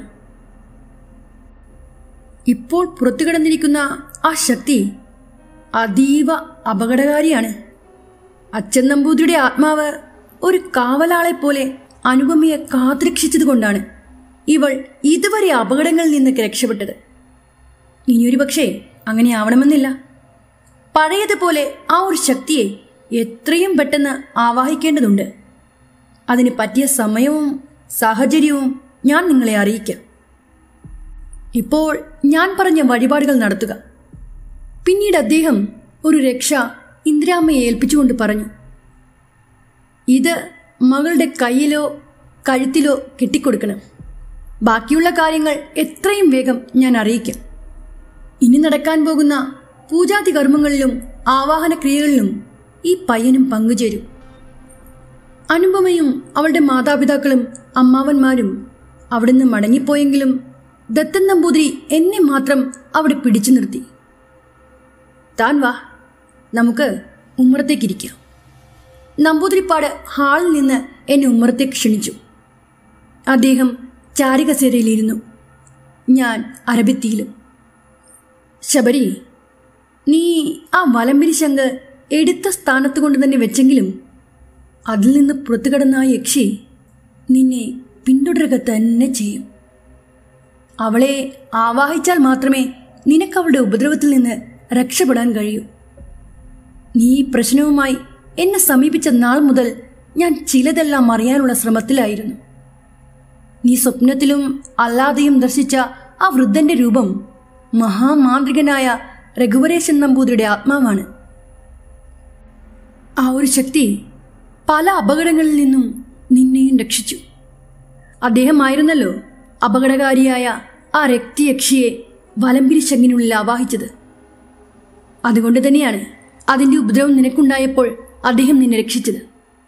ഇപ്പോൾ പുറത്തു കിടന്നിരിക്കുന്ന ആ ശക്തി അതീവ അപകടകാരിയാണ് അച്ഛൻ നമ്പൂതിരിയുടെ ആത്മാവ് ഒരു കാവലാളെ പോലെ അനുപമയെ കാത്തുരക്ഷിച്ചതുകൊണ്ടാണ് ഇവൾ ഇതുവരെ അപകടങ്ങളിൽ നിന്നൊക്കെ രക്ഷപ്പെട്ടത് ഇനിയൊരു പക്ഷേ അങ്ങനെ ആവണമെന്നില്ല പഴയതുപോലെ ആ ഒരു ശക്തിയെ എത്രയും പെട്ടെന്ന് ആവാഹിക്കേണ്ടതുണ്ട് അതിന് പറ്റിയ സമയവും സാഹചര്യവും ഞാൻ നിങ്ങളെ അറിയിക്കാം ഇപ്പോൾ ഞാൻ പറഞ്ഞ വഴിപാടുകൾ നടത്തുക പിന്നീട് അദ്ദേഹം ഒരു രക്ഷ ഇന്ദിരാമ്മയെ ഏൽപ്പിച്ചുകൊണ്ട് പറഞ്ഞു ഇത് മകളുടെ കയ്യിലോ കഴുത്തിലോ കെട്ടിക്കൊടുക്കണം ബാക്കിയുള്ള കാര്യങ്ങൾ എത്രയും വേഗം ഞാൻ അറിയിക്കാം ഇനി നടക്കാൻ പോകുന്ന പൂജാതി കർമ്മങ്ങളിലും ആവാഹന ക്രിയകളിലും ഈ പയ്യനും പങ്കുചേരും അനുപമയും അവളുടെ മാതാപിതാക്കളും അമ്മാവന്മാരും അവിടുന്ന് മടങ്ങിപ്പോയെങ്കിലും ദത്തൻ നമ്പൂതിരി എന്നെ മാത്രം അവിടെ പിടിച്ചു നിർത്തി താൻ വാ നമുക്ക് ഉമ്മറത്തേക്കിരിക്കാം നമ്പൂതിരിപ്പാട് ഹാളിൽ നിന്ന് എന്നെ ഉമ്മറത്തേക്ക് ക്ഷണിച്ചു അദ്ദേഹം ചാരികസേരയിലിരുന്നു ഞാൻ അരബിത്തിയിലും ശബരി നീ ആ വലമ്പിരി ശങ്ക് എടുത്ത സ്ഥാനത്ത് കൊണ്ട് തന്നെ വെച്ചെങ്കിലും അതിൽ നിന്ന് പുറത്തു കടന്ന ആ യക്ഷി നിന്നെ പിന്തുടരുക തന്നെ ചെയ്യും അവളെ ആവാഹിച്ചാൽ മാത്രമേ നിനക്ക് അവളുടെ ഉപദ്രവത്തിൽ നിന്ന് രക്ഷപ്പെടാൻ കഴിയൂ നീ ഈ പ്രശ്നവുമായി എന്നെ സമീപിച്ച നാൾ മുതൽ ഞാൻ ചിലതെല്ലാം അറിയാനുള്ള ശ്രമത്തിലായിരുന്നു നീ സ്വപ്നത്തിലും അല്ലാതെയും ദർശിച്ച ആ വൃദ്ധന്റെ രൂപം മഹാമാന്ത്രികനായ രഘുവരേശൻ നമ്പൂതിരിയുടെ ആത്മാവാണ് ആ ഒരു ശക്തി പല അപകടങ്ങളിൽ നിന്നും നിന്നെയും രക്ഷിച്ചു അദ്ദേഹമായിരുന്നല്ലോ അപകടകാരിയായ ആ രക്തിയക്ഷിയെ വലമ്പിരി ശങ്ങിനുള്ളിൽ ആവാഹിച്ചത് അതുകൊണ്ട് തന്നെയാണ് അതിന്റെ ഉപദ്രവം നിനക്കുണ്ടായപ്പോൾ അദ്ദേഹം നിന്നെ രക്ഷിച്ചത്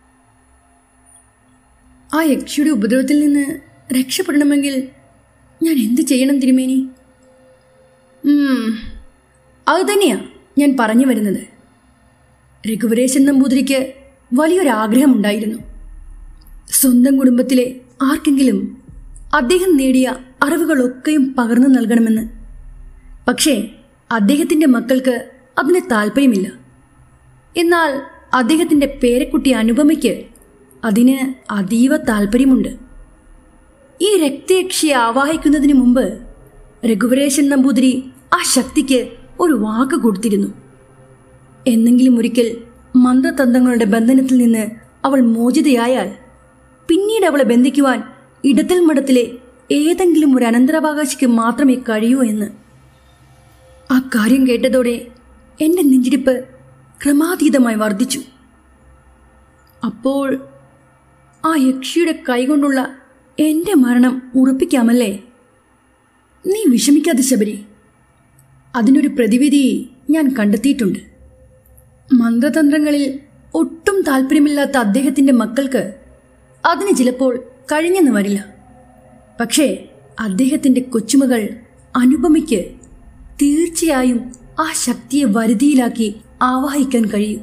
ആ യക്ഷിയുടെ ഉപദ്രവത്തിൽ നിന്ന് രക്ഷപ്പെടണമെങ്കിൽ ഞാൻ എന്ത് ചെയ്യണം തിരുമേനി ഉം, അത് തന്നെയാ ഞാൻ പറഞ്ഞു വരുന്നത് രഘുവരേശൻ നമ്പൂതിരിക്ക് വലിയൊരാഗ്രഹമുണ്ടായിരുന്നു സ്വന്തം കുടുംബത്തിലെ ആർക്കെങ്കിലും അദ്ദേഹം നേടിയ അറിവുകളൊക്കെയും പകർന്നു നൽകണമെന്ന് പക്ഷേ അദ്ദേഹത്തിൻ്റെ മക്കൾക്ക് അതിന് താല്പര്യമില്ല എന്നാൽ അദ്ദേഹത്തിൻ്റെ പേരക്കുട്ടി അനുപമയ്ക്ക് അതിന് അതീവ താല്പര്യമുണ്ട് ഈ രക്തയക്ഷിയെ ആവാഹിക്കുന്നതിന് മുമ്പ് രഘുവരേശൻ നമ്പൂതിരി ആ ശക്തിക്ക് ഒരു വാക്ക് കൊടുത്തിരുന്നു എന്നെങ്കിലും ഒരിക്കൽ മന്ത്രതന്ത്രങ്ങളുടെ ബന്ധനത്തിൽ നിന്ന് അവൾ മോചിതയായാൽ പിന്നീട് അവളെ ബന്ധിക്കുവാൻ ഇടത്തൽ മഠത്തിലെ ഏതെങ്കിലും ഒരു അനന്തരാവകാശിക്ക് മാത്രമേ കഴിയൂ എന്ന് ആ കാര്യം കേട്ടതോടെ എൻ്റെ നെഞ്ചിടിപ്പ് ക്രമാതീതമായി വർദ്ധിച്ചു അപ്പോൾ ആ യക്ഷിയുടെ കൈകൊണ്ടുള്ള എൻ്റെ മരണം ഉറപ്പിക്കാമല്ലേ നീ വിഷമിക്കാതെ ശബരി അതിനൊരു പ്രതിവിധി ഞാൻ കണ്ടെത്തിയിട്ടുണ്ട് മന്ത്രതന്ത്രങ്ങളിൽ ഒട്ടും താല്പര്യമില്ലാത്ത അദ്ദേഹത്തിൻ്റെ മക്കൾക്ക് അതിന് ചിലപ്പോൾ കഴിഞ്ഞെന്ന് വരില്ല പക്ഷേ അദ്ദേഹത്തിൻ്റെ കൊച്ചുമകൾ അനുപമയ്ക്ക് തീർച്ചയായും ആ ശക്തിയെ വരുതിയിലാക്കി ആവാഹിക്കാൻ കഴിയൂ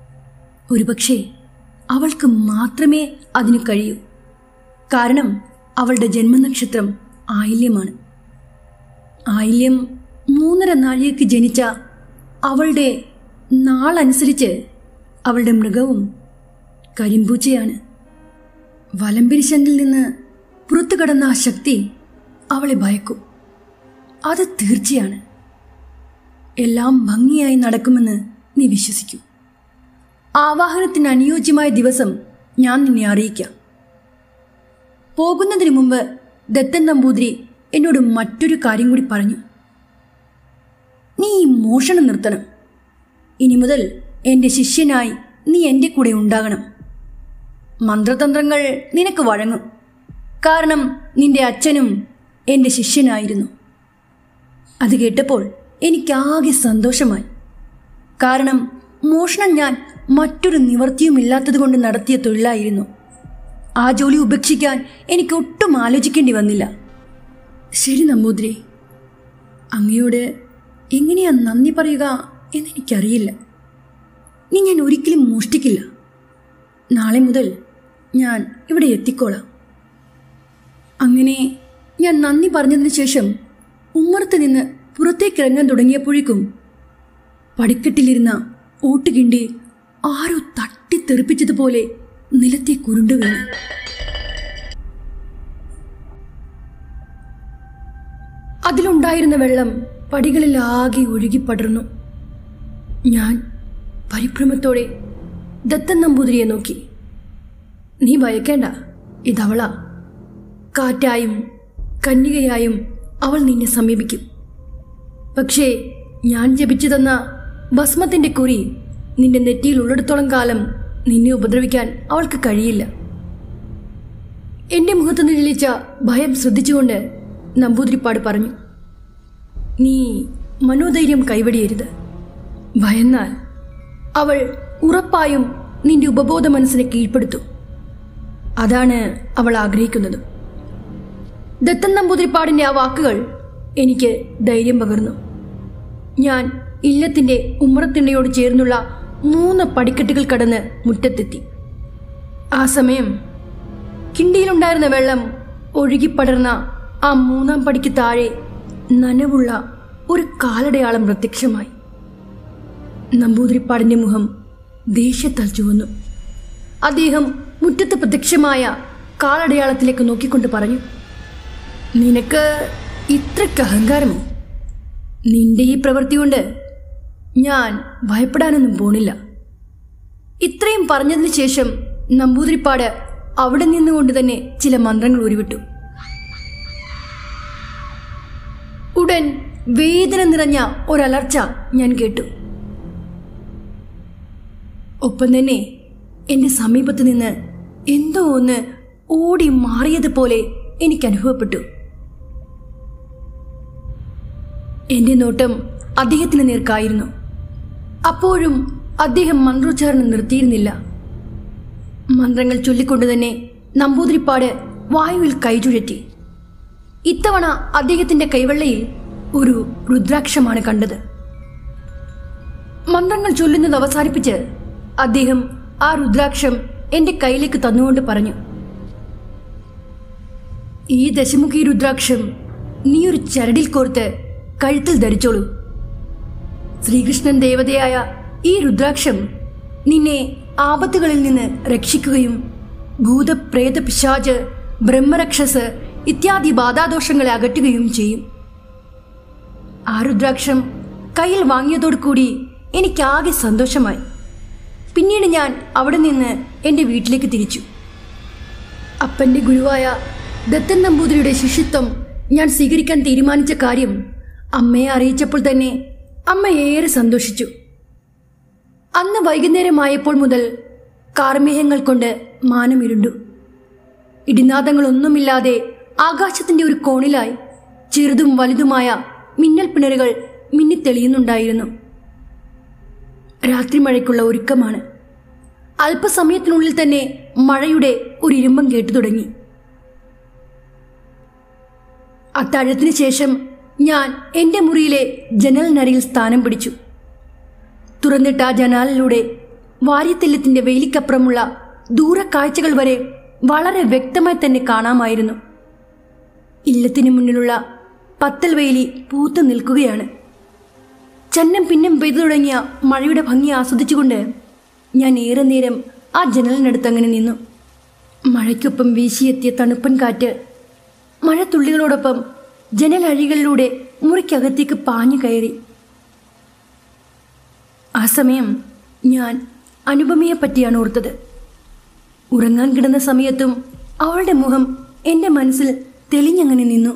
ഒരുപക്ഷെ അവൾക്ക് മാത്രമേ അതിന് കഴിയൂ കാരണം അവളുടെ ജന്മനക്ഷത്രം ആയില്യമാണ് ആയില്യം മൂന്നര നാഴികയ്ക്ക് ജനിച്ച അവളുടെ നാളനുസരിച്ച് അവളുടെ മൃഗവും കരിമ്പൂച്ചയാണ് വലംപിരിശണ്ടിൽ നിന്ന് പുറത്തു കടന്ന ആ ശക്തി അവളെ ഭയക്കും അത് തീർച്ചയാണ് എല്ലാം ഭംഗിയായി നടക്കുമെന്ന് നീ വിശ്വസിക്കൂ ആവാഹനത്തിന് അനുയോജ്യമായ ദിവസം ഞാൻ നിന്നെ അറിയിക്കാം പോകുന്നതിന് മുമ്പ് ദത്തൻ നമ്പൂതിരി എന്നോട് മറ്റൊരു കാര്യം കൂടി പറഞ്ഞു നീ ഈ മോഷണം നിർത്തണം ഇനി മുതൽ എൻ്റെ ശിഷ്യനായി നീ എൻ്റെ കൂടെ ഉണ്ടാകണം മന്ത്രതന്ത്രങ്ങൾ നിനക്ക് വഴങ്ങും കാരണം നിന്റെ അച്ഛനും എൻ്റെ ശിഷ്യനായിരുന്നു അത് കേട്ടപ്പോൾ എനിക്കാകെ സന്തോഷമായി കാരണം മോഷണം ഞാൻ മറ്റൊരു നിവർത്തിയുമില്ലാത്തതുകൊണ്ട് നടത്തിയ തൊഴിലായിരുന്നു ആ ജോലി ഉപേക്ഷിക്കാൻ എനിക്ക് ഒട്ടും ആലോചിക്കേണ്ടി വന്നില്ല ശരി നമ്പൂതിരി അങ്ങയോട് എങ്ങനെയാ നന്ദി പറയുക എന്നെനിക്കറിയില്ല നീ ഞാൻ ഒരിക്കലും മോഷ്ടിക്കില്ല നാളെ മുതൽ ഞാൻ ഇവിടെ എത്തിക്കോളാം അങ്ങനെ ഞാൻ നന്ദി പറഞ്ഞതിന് ശേഷം ഉമ്മറത്ത് നിന്ന് പുറത്തേക്ക് ഇറങ്ങാൻ തുടങ്ങിയപ്പോഴേക്കും പടിക്കെട്ടിലിരുന്ന ഓട്ടുകിണ്ടി ആരോ തട്ടിത്തെറിപ്പിച്ചതുപോലെ നിലത്തെ കുരുണ്ടു വീണു അതിലുണ്ടായിരുന്ന വെള്ളം പടികളിൽ ആകെ ഒഴുകിപ്പടർന്നു ഞാൻ പരിഭ്രമത്തോടെ ദത്തൻ നമ്പൂതിരിയെ നോക്കി നീ ഭയക്കേണ്ട ഇതവളാ കാറ്റായും കന്യകയായും അവൾ നിന്നെ സമീപിക്കും പക്ഷേ ഞാൻ ജപിച്ചു തന്ന ഭസ്മത്തിന്റെ കുറി നിന്റെ നെറ്റിയിൽ ഉള്ളിടത്തോളം കാലം നിന്നെ ഉപദ്രവിക്കാൻ അവൾക്ക് കഴിയില്ല എന്റെ മുഖത്ത് നിഴലിച്ച ഭയം ശ്രദ്ധിച്ചുകൊണ്ട് നമ്പൂതിരിപ്പാട് പറഞ്ഞു നീ മനോധൈര്യം കൈവടിയരുത് ഭയന്നാൽ അവൾ ഉറപ്പായും നിന്റെ ഉപബോധ മനസ്സിനെ കീഴ്പ്പെടുത്തും അതാണ് അവൾ ആഗ്രഹിക്കുന്നത് ദത്തൻ നമ്പൂതിരിപ്പാടിന്റെ ആ വാക്കുകൾ എനിക്ക് ധൈര്യം പകർന്നു ഞാൻ ഇല്ലത്തിന്റെ ഉമ്മറത്തിണ്ണയോട് ചേർന്നുള്ള മൂന്ന് പടിക്കെട്ടുകൾ കടന്ന് മുറ്റത്തെത്തി ആ സമയം കിണ്ടിയിലുണ്ടായിരുന്ന വെള്ളം ഒഴുകിപ്പടർന്ന ആ മൂന്നാം പടിക്ക് താഴെ നനവുള്ള ഒരു കാലടയാളം പ്രത്യക്ഷമായി നമ്പൂതിരിപ്പാടിന്റെ മുഖം ദേഷ്യത്താൽ ചുവന്നു അദ്ദേഹം മുറ്റത്ത് പ്രത്യക്ഷമായ കാലടയാളത്തിലേക്ക് നോക്കിക്കൊണ്ട് പറഞ്ഞു നിനക്ക് ഇത്രയ്ക്ക് അഹങ്കാരമോ നിന്റെ ഈ പ്രവൃത്തി കൊണ്ട് ഞാൻ ഭയപ്പെടാനൊന്നും പോണില്ല ഇത്രയും പറഞ്ഞതിന് ശേഷം നമ്പൂതിരിപ്പാട് അവിടെ നിന്നുകൊണ്ട് തന്നെ ചില മന്ത്രങ്ങൾ ഉരുവിട്ടു ഉടൻ വേദന നിറഞ്ഞ ഒരലർച്ച ഞാൻ കേട്ടു ഒപ്പം തന്നെ എന്റെ സമീപത്ത് നിന്ന് എന്തോ ഒന്ന് ഓടി മാറിയതുപോലെ എനിക്ക് അനുഭവപ്പെട്ടു എന്റെ നോട്ടം അദ്ദേഹത്തിന് നേർക്കായിരുന്നു അപ്പോഴും അദ്ദേഹം മന്ത്രോച്ചാരണം നിർത്തിയിരുന്നില്ല മന്ത്രങ്ങൾ ചൊല്ലിക്കൊണ്ട് തന്നെ നമ്പൂതിരിപ്പാട് വായുവിൽ കൈചുഴറ്റി ഇത്തവണ അദ്ദേഹത്തിന്റെ കൈവെള്ളയിൽ ഒരു രുദ്രാക്ഷമാണ് കണ്ടത് മന്ത്രങ്ങൾ ചൊല്ലുന്നത് അവസാനിപ്പിച്ച് അദ്ദേഹം ആ രുദ്രാക്ഷം എന്റെ കയ്യിലേക്ക് തന്നുകൊണ്ട് പറഞ്ഞു ഈ ദശമുഖി രുദ്രാക്ഷം നീ ഒരു ചരടിൽ കോർത്ത് കഴുത്തിൽ ധരിച്ചോളൂ ശ്രീകൃഷ്ണൻ ദേവതയായ ഈ രുദ്രാക്ഷം നിന്നെ ആപത്തുകളിൽ നിന്ന് രക്ഷിക്കുകയും ഭൂതപ്രേത പിശാച് ബ്രഹ്മരക്ഷസ് ഇത്യാദി ബാധാദോഷങ്ങളെ അകറ്റുകയും ചെയ്യും ആ രുദ്രാക്ഷം കയ്യിൽ വാങ്ങിയതോടുകൂടി എനിക്കാകെ സന്തോഷമായി പിന്നീട് ഞാൻ അവിടെ നിന്ന് എൻ്റെ വീട്ടിലേക്ക് തിരിച്ചു അപ്പൻ്റെ ഗുരുവായ ദത്തൻ നമ്പൂതിരിയുടെ ശിഷ്യത്വം ഞാൻ സ്വീകരിക്കാൻ തീരുമാനിച്ച കാര്യം അമ്മയെ അറിയിച്ചപ്പോൾ തന്നെ അമ്മ ഏറെ സന്തോഷിച്ചു അന്ന് വൈകുന്നേരമായപ്പോൾ മുതൽ കാർമേഹങ്ങൾ കൊണ്ട് മാനമിരുണ്ടു ഇടിനാദങ്ങളൊന്നുമില്ലാതെ ആകാശത്തിന്റെ ഒരു കോണിലായി ചെറുതും വലുതുമായ മിന്നൽ പിണറുകൾ മിന്നിത്തെളിയുന്നുണ്ടായിരുന്നു രാത്രി മഴയ്ക്കുള്ള ഒരുക്കമാണ് അല്പസമയത്തിനുള്ളിൽ തന്നെ മഴയുടെ ഒരു ഇരുമ്പം കേട്ടു തുടങ്ങി അത്താഴത്തിന് ശേഷം ഞാൻ എൻ്റെ മുറിയിലെ ജനലിനരികിൽ സ്ഥാനം പിടിച്ചു തുറന്നിട്ട ആ ജനാലിലൂടെ വാര്യത്തെല്ലത്തിന്റെ വെയിലിക്കപ്പുറമുള്ള ദൂരക്കാഴ്ചകൾ വരെ വളരെ വ്യക്തമായി തന്നെ കാണാമായിരുന്നു ഇല്ലത്തിന് മുന്നിലുള്ള പത്തൽ വേലി പൂത്തു നിൽക്കുകയാണ് ചന്നം പിന്നം പെയ്തു തുടങ്ങിയ മഴയുടെ ഭംഗി ആസ്വദിച്ചുകൊണ്ട് ഞാൻ ഏറെ നേരം ആ ജനലിനടുത്ത് അങ്ങനെ നിന്നു മഴയ്ക്കൊപ്പം വീശിയെത്തിയ തണുപ്പൻ കാറ്റ് മഴത്തുള്ളികളോടൊപ്പം ജനലഴികളിലൂടെ മുറിക്കകത്തേക്ക് പാഞ്ഞു കയറി ആ സമയം ഞാൻ അനുപമയെ പറ്റിയാണ് ഓർത്തത് ഉറങ്ങാൻ കിടന്ന സമയത്തും അവളുടെ മുഖം എൻ്റെ മനസ്സിൽ തെളിഞ്ഞങ്ങനെ നിന്നു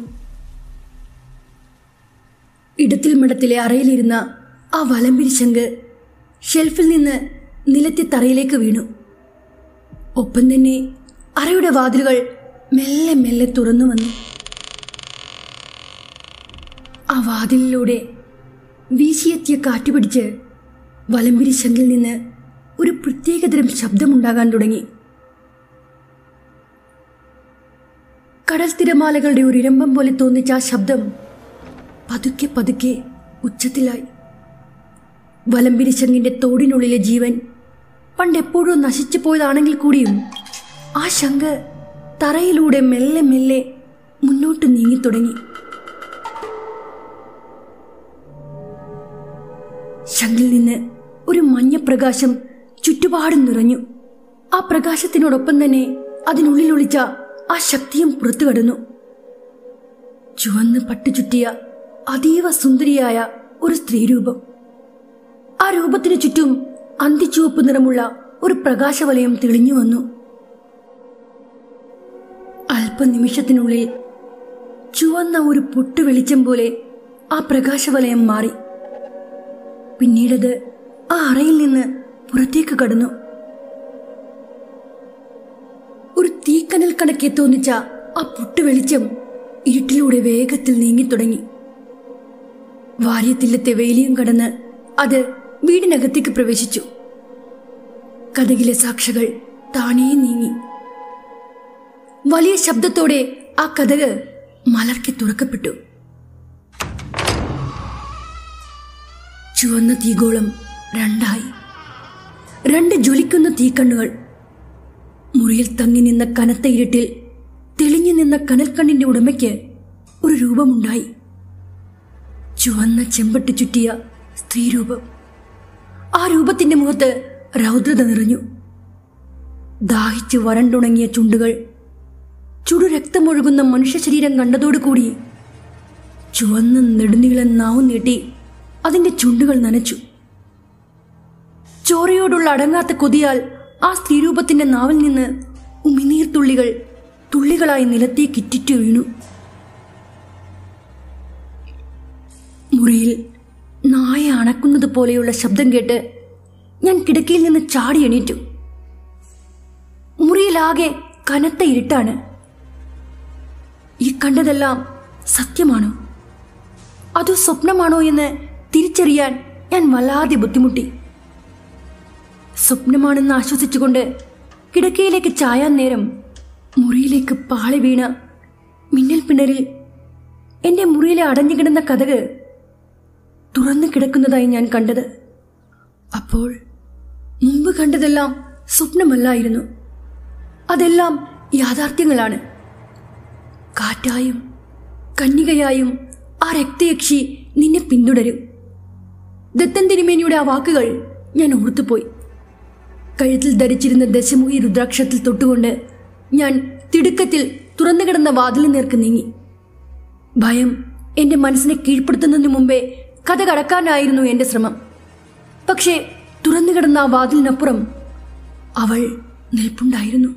ഇടത്തിൽ മഠത്തിലെ അറയിലിരുന്ന ആ വലമ്പിരി ശങ്ക് ഷെൽഫിൽ നിന്ന് നിലത്തെ തറയിലേക്ക് വീണു ഒപ്പം തന്നെ അറയുടെ വാതിലുകൾ മെല്ലെ മെല്ലെ തുറന്നു വന്നു ആ വാതിലിലൂടെ വീശിയെത്തിയ കാറ്റ് പിടിച്ച് വലമ്പിരി ശങ്കിൽ നിന്ന് ഒരു പ്രത്യേകതരം ശബ്ദമുണ്ടാകാൻ തുടങ്ങി കടൽ തിരമാലകളുടെ ഒരു ഇരമ്പം പോലെ തോന്നിച്ച ആ ശബ്ദം പതുക്കെ പതുക്കെ ഉച്ചത്തിലായി വലമ്പിരി ശങ്കിന്റെ തോടിനുള്ളിലെ ജീവൻ പണ്ടെപ്പോഴും നശിച്ചു പോയതാണെങ്കിൽ കൂടിയും ആ ശങ്ക് തറയിലൂടെ മെല്ലെ മെല്ലെ മുന്നോട്ട് നീങ്ങിത്തുടങ്ങി ശങ്കിൽ നിന്ന് ഒരു മഞ്ഞപ്രകാശം ചുറ്റുപാടും നിറഞ്ഞു ആ പ്രകാശത്തിനോടൊപ്പം തന്നെ അതിനുള്ളിൽ ഒളിച്ച ആ ശക്തിയും പുറത്തു കടന്നു ചുവന്ന് പട്ടുചുറ്റിയ അതീവ സുന്ദരിയായ ഒരു സ്ത്രീരൂപം ആ രൂപത്തിനു ചുറ്റും അന്തിച്ചുവപ്പ് നിറമുള്ള ഒരു പ്രകാശവലയം തെളിഞ്ഞു വന്നു അല്പനിമിഷത്തിനുള്ളിൽ ചുവന്ന ഒരു പൊട്ടു വെളിച്ചം പോലെ ആ പ്രകാശവലയം മാറി പിന്നീടത് ആ അറയിൽ നിന്ന് പുറത്തേക്ക് കടന്നു ഒരു തീക്കനൽ കണക്കെ തോന്നിച്ച ആ പൊട്ടു വെളിച്ചം ഇരുട്ടിലൂടെ വേഗത്തിൽ നീങ്ങിത്തുടങ്ങി വാര്യത്തില്ലത്തെ വേലിയും കടന്ന് അത് വീടിനകത്തേക്ക് പ്രവേശിച്ചു കഥകിലെ സാക്ഷകൾ താനേ നീങ്ങി വലിയ ശബ്ദത്തോടെ ആ കഥക് മലർക്കെ തുറക്കപ്പെട്ടു ചുവന്ന തീഗോളം രണ്ടായി രണ്ട് ജ്വലിക്കുന്ന തീക്കണ്ണുകൾ മുറിയിൽ തങ്ങി നിന്ന കനത്ത ഇരുട്ടിൽ തെളിഞ്ഞു നിന്ന കനൽക്കണ്ണിന്റെ ഉടമയ്ക്ക് ഒരു രൂപമുണ്ടായി ചുവന്ന ചെമ്പട്ട് ചുറ്റിയ സ്ത്രീരൂപം ആ രൂപത്തിന്റെ മുഖത്ത് രൗദ്രത നിറഞ്ഞു ദാഹിച്ച് വരണ്ടുണങ്ങിയ ചുണ്ടുകൾ ചുടു രക്തമൊഴുകുന്ന മനുഷ്യ ശരീരം കണ്ടതോടുകൂടി ചുവന്ന നെടുനീളൻ നാവും നീട്ടി അതിന്റെ ചുണ്ടുകൾ നനച്ചു ചോരയോടുള്ള അടങ്ങാത്ത കൊതിയാൽ ആ സ്ത്രീരൂപത്തിന്റെ നാവിൽ നിന്ന് ഉമിനീർ തുള്ളികൾ തുള്ളികളായി നിലത്തേക്ക് ഇറ്റിറ്റു വീണു മുറിയിൽ നായ അണക്കുന്നത് പോലെയുള്ള ശബ്ദം കേട്ട് ഞാൻ കിടക്കയിൽ നിന്ന് ചാടി എണീറ്റു മുറിയിലാകെ കനത്ത ഇരുട്ടാണ് ഈ കണ്ടതെല്ലാം സത്യമാണോ അതോ സ്വപ്നമാണോ എന്ന് തിരിച്ചറിയാൻ ഞാൻ വല്ലാതെ ബുദ്ധിമുട്ടി സ്വപ്നമാണെന്ന് ആശ്വസിച്ചുകൊണ്ട് കിടക്കയിലേക്ക് ചായാൻ നേരം മുറിയിലേക്ക് പാളി വീണ മിന്നൽ പിണരിൽ എൻ്റെ മുറിയിലെ അടഞ്ഞു കിടന്ന കഥക് തുറന്നു കിടക്കുന്നതായി ഞാൻ കണ്ടത് അപ്പോൾ മുമ്പ് കണ്ടതെല്ലാം സ്വപ്നമല്ലായിരുന്നു അതെല്ലാം യാഥാർത്ഥ്യങ്ങളാണ് കാറ്റായും കന്യകയായും ആ രക്തയക്ഷി നിന്നെ പിന്തുടരും ദത്തൻ തിരുമേനിയുടെ ആ വാക്കുകൾ ഞാൻ ഓർത്തുപോയി കഴുത്തിൽ ധരിച്ചിരുന്ന ദശമുഖി രുദ്രാക്ഷത്തിൽ തൊട്ടുകൊണ്ട് ഞാൻ തിടുക്കത്തിൽ തുറന്നു കിടന്ന വാതിലിന് നേർക്ക് നീങ്ങി ഭയം എന്റെ മനസ്സിനെ കീഴ്പ്പെടുത്തുന്നതിന് മുമ്പേ കഥ കടക്കാനായിരുന്നു എന്റെ ശ്രമം പക്ഷേ തുറന്നു കിടന്ന ആ വാതിലിനപ്പുറം അവൾ നിൽപ്പുണ്ടായിരുന്നു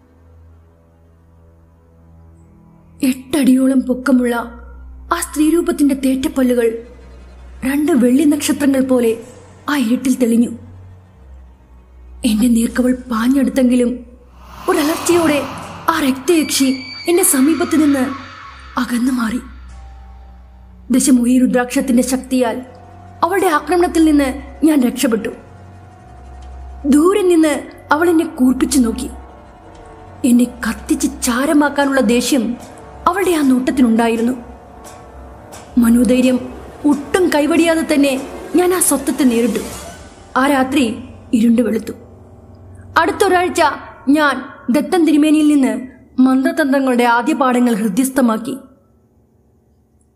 എട്ടടിയോളം പൊക്കമുള്ള ആ സ്ത്രീരൂപത്തിന്റെ തേറ്റപ്പല്ലുകൾ രണ്ട് വെള്ളി നക്ഷത്രങ്ങൾ പോലെ ആ ഇരുട്ടിൽ തെളിഞ്ഞു എന്റെ നീർക്കവൾ പാഞ്ഞെടുത്തെങ്കിലും ഒരലർച്ചയോടെ ആ രക്തയക്ഷി എന്റെ സമീപത്ത് നിന്ന് അകന്നു മാറി ദശമുഖി രുദ്രാക്ഷത്തിന്റെ ശക്തിയാൽ അവളുടെ ആക്രമണത്തിൽ നിന്ന് ഞാൻ രക്ഷപ്പെട്ടു ദൂരെ നിന്ന് അവൾ എന്നെ കൂർപ്പിച്ചു നോക്കി എന്നെ കത്തിച്ച് ചാരമാക്കാനുള്ള ദേഷ്യം അവളുടെ ആ നോട്ടത്തിനുണ്ടായിരുന്നു മനോധൈര്യം ഒട്ടും കൈവടിയാതെ തന്നെ ഞാൻ ആ സ്വത്വത്തെ നേരിട്ടു ആ രാത്രി ഇരുണ്ടു വെളുത്തു അടുത്തൊരാഴ്ച ഞാൻ ദത്തൻ തിരുമേനിയിൽ നിന്ന് മന്ത്രതന്ത്രങ്ങളുടെ ആദ്യ പാഠങ്ങൾ ഹൃദ്യസ്ഥമാക്കി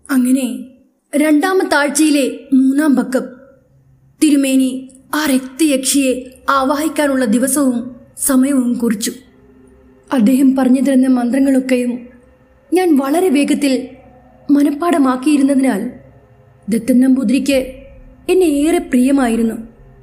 അങ്ങനെ രണ്ടാമത്തെ ആഴ്ചയിലെ മൂന്നാം പക്കം തിരുമേനി ആ രക്തയക്ഷിയെ ആവാഹിക്കാനുള്ള ദിവസവും സമയവും കുറിച്ചു അദ്ദേഹം പറഞ്ഞു തരുന്ന മന്ത്രങ്ങളൊക്കെയും ഞാൻ വളരെ വേഗത്തിൽ മനഃപ്പാടമാക്കിയിരുന്നതിനാൽ ദത്തൻ നമ്പൂതിരിക്ക് എന്നെ ഏറെ പ്രിയമായിരുന്നു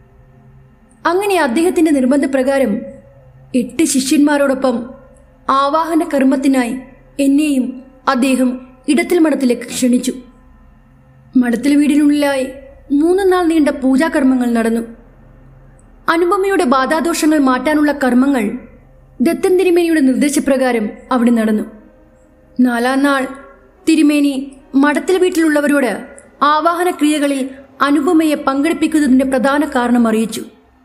അങ്ങനെ അദ്ദേഹത്തിന്റെ നിർബന്ധപ്രകാരം എട്ട് ശിഷ്യന്മാരോടൊപ്പം ആവാഹന കർമ്മത്തിനായി എന്നെയും അദ്ദേഹം ഇടത്തിൽ മഠത്തിലേക്ക് ക്ഷണിച്ചു മഠത്തിൽ വീടിനുള്ളിലായി മൂന്ന് നാൾ നീണ്ട പൂജാകർമ്മങ്ങൾ നടന്നു അനുപമയുടെ ബാധാദോഷങ്ങൾ മാറ്റാനുള്ള കർമ്മങ്ങൾ ദത്തൻ തിരുമേനിയുടെ നിർദ്ദേശപ്രകാരം അവിടെ നടന്നു നാലാം നാൾ തിരുമേനി മഠത്തിൽ വീട്ടിലുള്ളവരോട് ആവാഹന ക്രിയകളിൽ അനുപമയെ പങ്കെടുപ്പിക്കുന്നതിന്റെ പ്രധാന കാരണം അറിയിച്ചു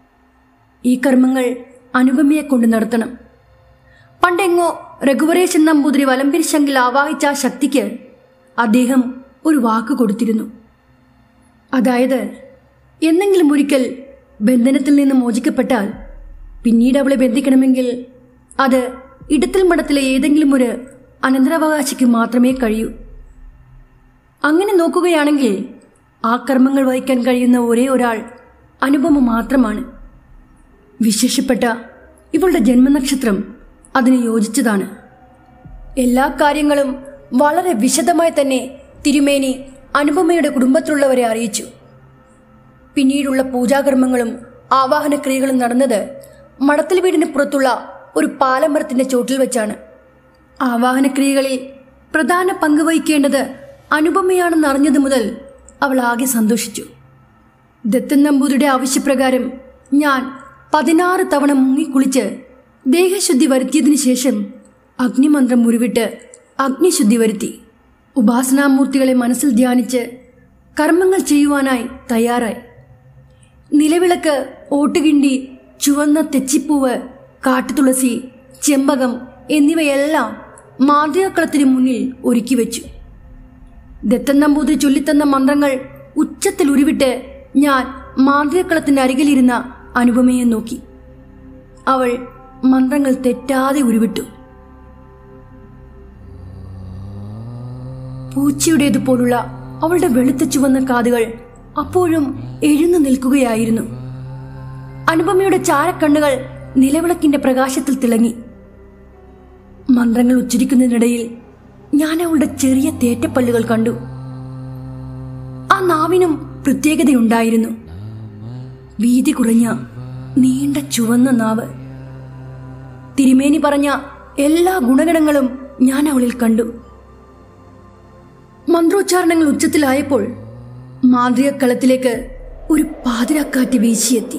ഈ കർമ്മങ്ങൾ അനുപമയെ കൊണ്ട് നടത്തണം പണ്ടെങ്ങോ രഘുവരേശൻ നമ്പൂതിരി വലമ്പിരി ശങ്കിൽ ആവാഹിച്ച ആ ശക്തിക്ക് അദ്ദേഹം ഒരു വാക്ക് കൊടുത്തിരുന്നു അതായത് എന്നെങ്കിലും ഒരിക്കൽ ബന്ധനത്തിൽ നിന്ന് മോചിക്കപ്പെട്ടാൽ പിന്നീട് അവളെ ബന്ധിക്കണമെങ്കിൽ അത് ഇടത്തിൽ മഠത്തിലെ ഏതെങ്കിലും ഒരു അനന്തരാവകാശിക്ക് മാത്രമേ കഴിയൂ അങ്ങനെ നോക്കുകയാണെങ്കിൽ ആ കർമ്മങ്ങൾ വഹിക്കാൻ കഴിയുന്ന ഒരേ ഒരാൾ അനുപമ മാത്രമാണ് വിശേഷപ്പെട്ട ഇവളുടെ ജന്മനക്ഷത്രം അതിന് യോജിച്ചതാണ് എല്ലാ കാര്യങ്ങളും വളരെ വിശദമായി തന്നെ തിരുമേനി അനുപമയുടെ കുടുംബത്തിലുള്ളവരെ അറിയിച്ചു പിന്നീടുള്ള പൂജാകർമ്മങ്ങളും ആവാഹനക്രിയകളും നടന്നത് മടത്തിൽ വീടിന് പുറത്തുള്ള ഒരു പാലമരത്തിന്റെ ചോട്ടിൽ വെച്ചാണ് ആവാഹനക്രിയകളിൽ പ്രധാന പങ്ക് വഹിക്കേണ്ടത് അനുപമയാണെന്ന് അറിഞ്ഞതു മുതൽ അവൾ ആകെ സന്തോഷിച്ചു ദത്തൻ നമ്പൂതിരിയുടെ ആവശ്യപ്രകാരം ഞാൻ പതിനാറ് തവണ മുങ്ങിക്കുളിച്ച് ദേഹശുദ്ധി വരുത്തിയതിനു ശേഷം അഗ്നിമന്ത്രം ഉരുവിട്ട് അഗ്നിശുദ്ധി വരുത്തി ഉപാസനാമൂർത്തികളെ മനസ്സിൽ ധ്യാനിച്ച് കർമ്മങ്ങൾ ചെയ്യുവാനായി തയ്യാറായി നിലവിളക്ക് ഓട്ടുകിണ്ടി ചുവന്ന തെച്ചിപ്പൂവ് കാട്ടുതുളസി ചെമ്പകം എന്നിവയെല്ലാം മാതൃകളത്തിന് മുന്നിൽ ഒരുക്കി വെച്ചു ദത്തൻ നമ്പൂതിരി ചൊല്ലിത്തന്ന മന്ത്രങ്ങൾ ഉച്ചത്തിൽ ഉരുവിട്ട് ഞാൻ മാതൃകളത്തിന്റെ അരികിലിരുന്ന അനുപമയെ നോക്കി അവൾ മന്ത്രങ്ങൾ തെറ്റാതെ ഉരുവിട്ടു പൂച്ചയുടേതുപോലുള്ള അവളുടെ വെളുത്ത ചുവന്ന കാതുകൾ അപ്പോഴും എഴുന്നു നിൽക്കുകയായിരുന്നു അനുപമയുടെ ചാരക്കണ്ണുകൾ നിലവിളക്കിന്റെ പ്രകാശത്തിൽ തിളങ്ങി മന്ത്രങ്ങൾ ഉച്ചരിക്കുന്നതിനിടയിൽ ഞാൻ അവളുടെ ചെറിയ തേറ്റപ്പല്ലുകൾ കണ്ടു ആ നാവിനും പ്രത്യേകതയുണ്ടായിരുന്നു വീതി കുറഞ്ഞ നീണ്ട ചുവന്ന നാവ് തിരുമേനി പറഞ്ഞ എല്ലാ ഗുണഗണങ്ങളും ഞാൻ അവളിൽ കണ്ടു മന്ത്രോച്ചാരണങ്ങൾ ഉച്ചത്തിലായപ്പോൾ മാന്ത്രികക്കളത്തിലേക്ക് ഒരു പാതിരാക്കാറ്റ് വീശിയെത്തി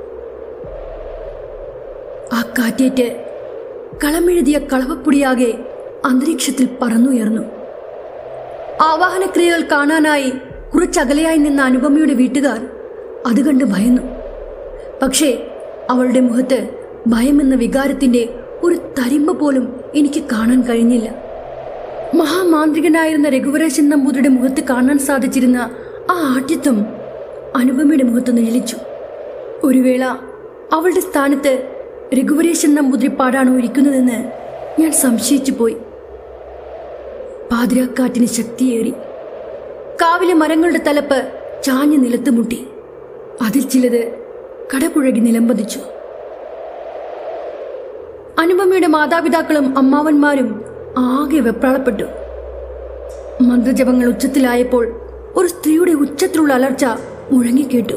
ആ കാറ്റേറ്റ് കളമെഴുതിയ കളവപ്പൊടിയാകെ അന്തരീക്ഷത്തിൽ പറന്നുയർന്നു ആവാഹനക്രിയകൾ കാണാനായി കുറച്ചകലെയായി നിന്ന അനുപമയുടെ വീട്ടുകാർ അത് കണ്ട് ഭയന്നു പക്ഷേ അവളുടെ മുഖത്ത് ഭയമെന്ന വികാരത്തിന്റെ ഒരു തരിമ്പ് പോലും എനിക്ക് കാണാൻ കഴിഞ്ഞില്ല മഹാമാന്ത്രികനായിരുന്ന രഘുവരേശൻ നമ്പൂതിരിയുടെ മുഖത്ത് കാണാൻ സാധിച്ചിരുന്ന ആ ആഠ്യത്വം അനുപമയുടെ മുഖത്ത് നിഴലിച്ചു ഒരു വേള അവളുടെ സ്ഥാനത്ത് രഘുവരേശൻ നമ്പൂതിരി പാടാണോ ഇരിക്കുന്നതെന്ന് ഞാൻ സംശയിച്ചു പോയി പാതിരാക്കാറ്റിന് ശക്തിയേറി കാവിലെ മരങ്ങളുടെ തലപ്പ് ചാഞ്ഞു നിലത്ത് മുട്ടി അതിൽ ചിലത് കടപുഴകി നിലംപതിച്ചു അനുപമയുടെ മാതാപിതാക്കളും അമ്മാവന്മാരും ആകെ വെപ്രാളപ്പെട്ടു മന്ത്രജപങ്ങൾ ഉച്ചത്തിലായപ്പോൾ ഒരു സ്ത്രീയുടെ ഉച്ചത്തിലുള്ള അലർച്ച മുഴങ്ങിക്കേട്ടു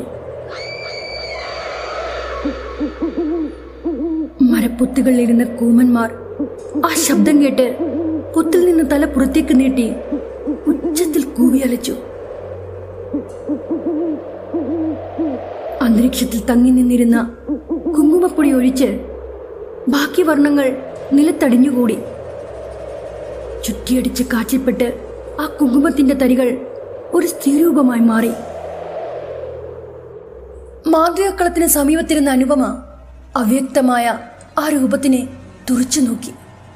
മരപ്പൊത്തുകളിലിരുന്ന കൂമന്മാർ ആ ശബ്ദം കേട്ട് പൊത്തിൽ നിന്ന് തല പുറത്തേക്ക് നീട്ടി ഉച്ചത്തിൽ കൂവിയലച്ചു അന്തരീക്ഷത്തിൽ തങ്ങി നിന്നിരുന്ന കുങ്കുമപ്പൊടി ഒഴിച്ച് ബാക്കി വർണ്ണങ്ങൾ നിലത്തടിഞ്ഞുകൂടി ചുറ്റിയടിച്ച് കാച്ചിൽപ്പെട്ട് ആ കുങ്കുമത്തിന്റെ തരികൾ ഒരു സ്ത്രീരൂപമായി മാറി മാതൃകളത്തിന് സമീപത്തിരുന്ന അനുപമ അവ്യക്തമായ ആ രൂപത്തിനെ തുറച്ചു നോക്കി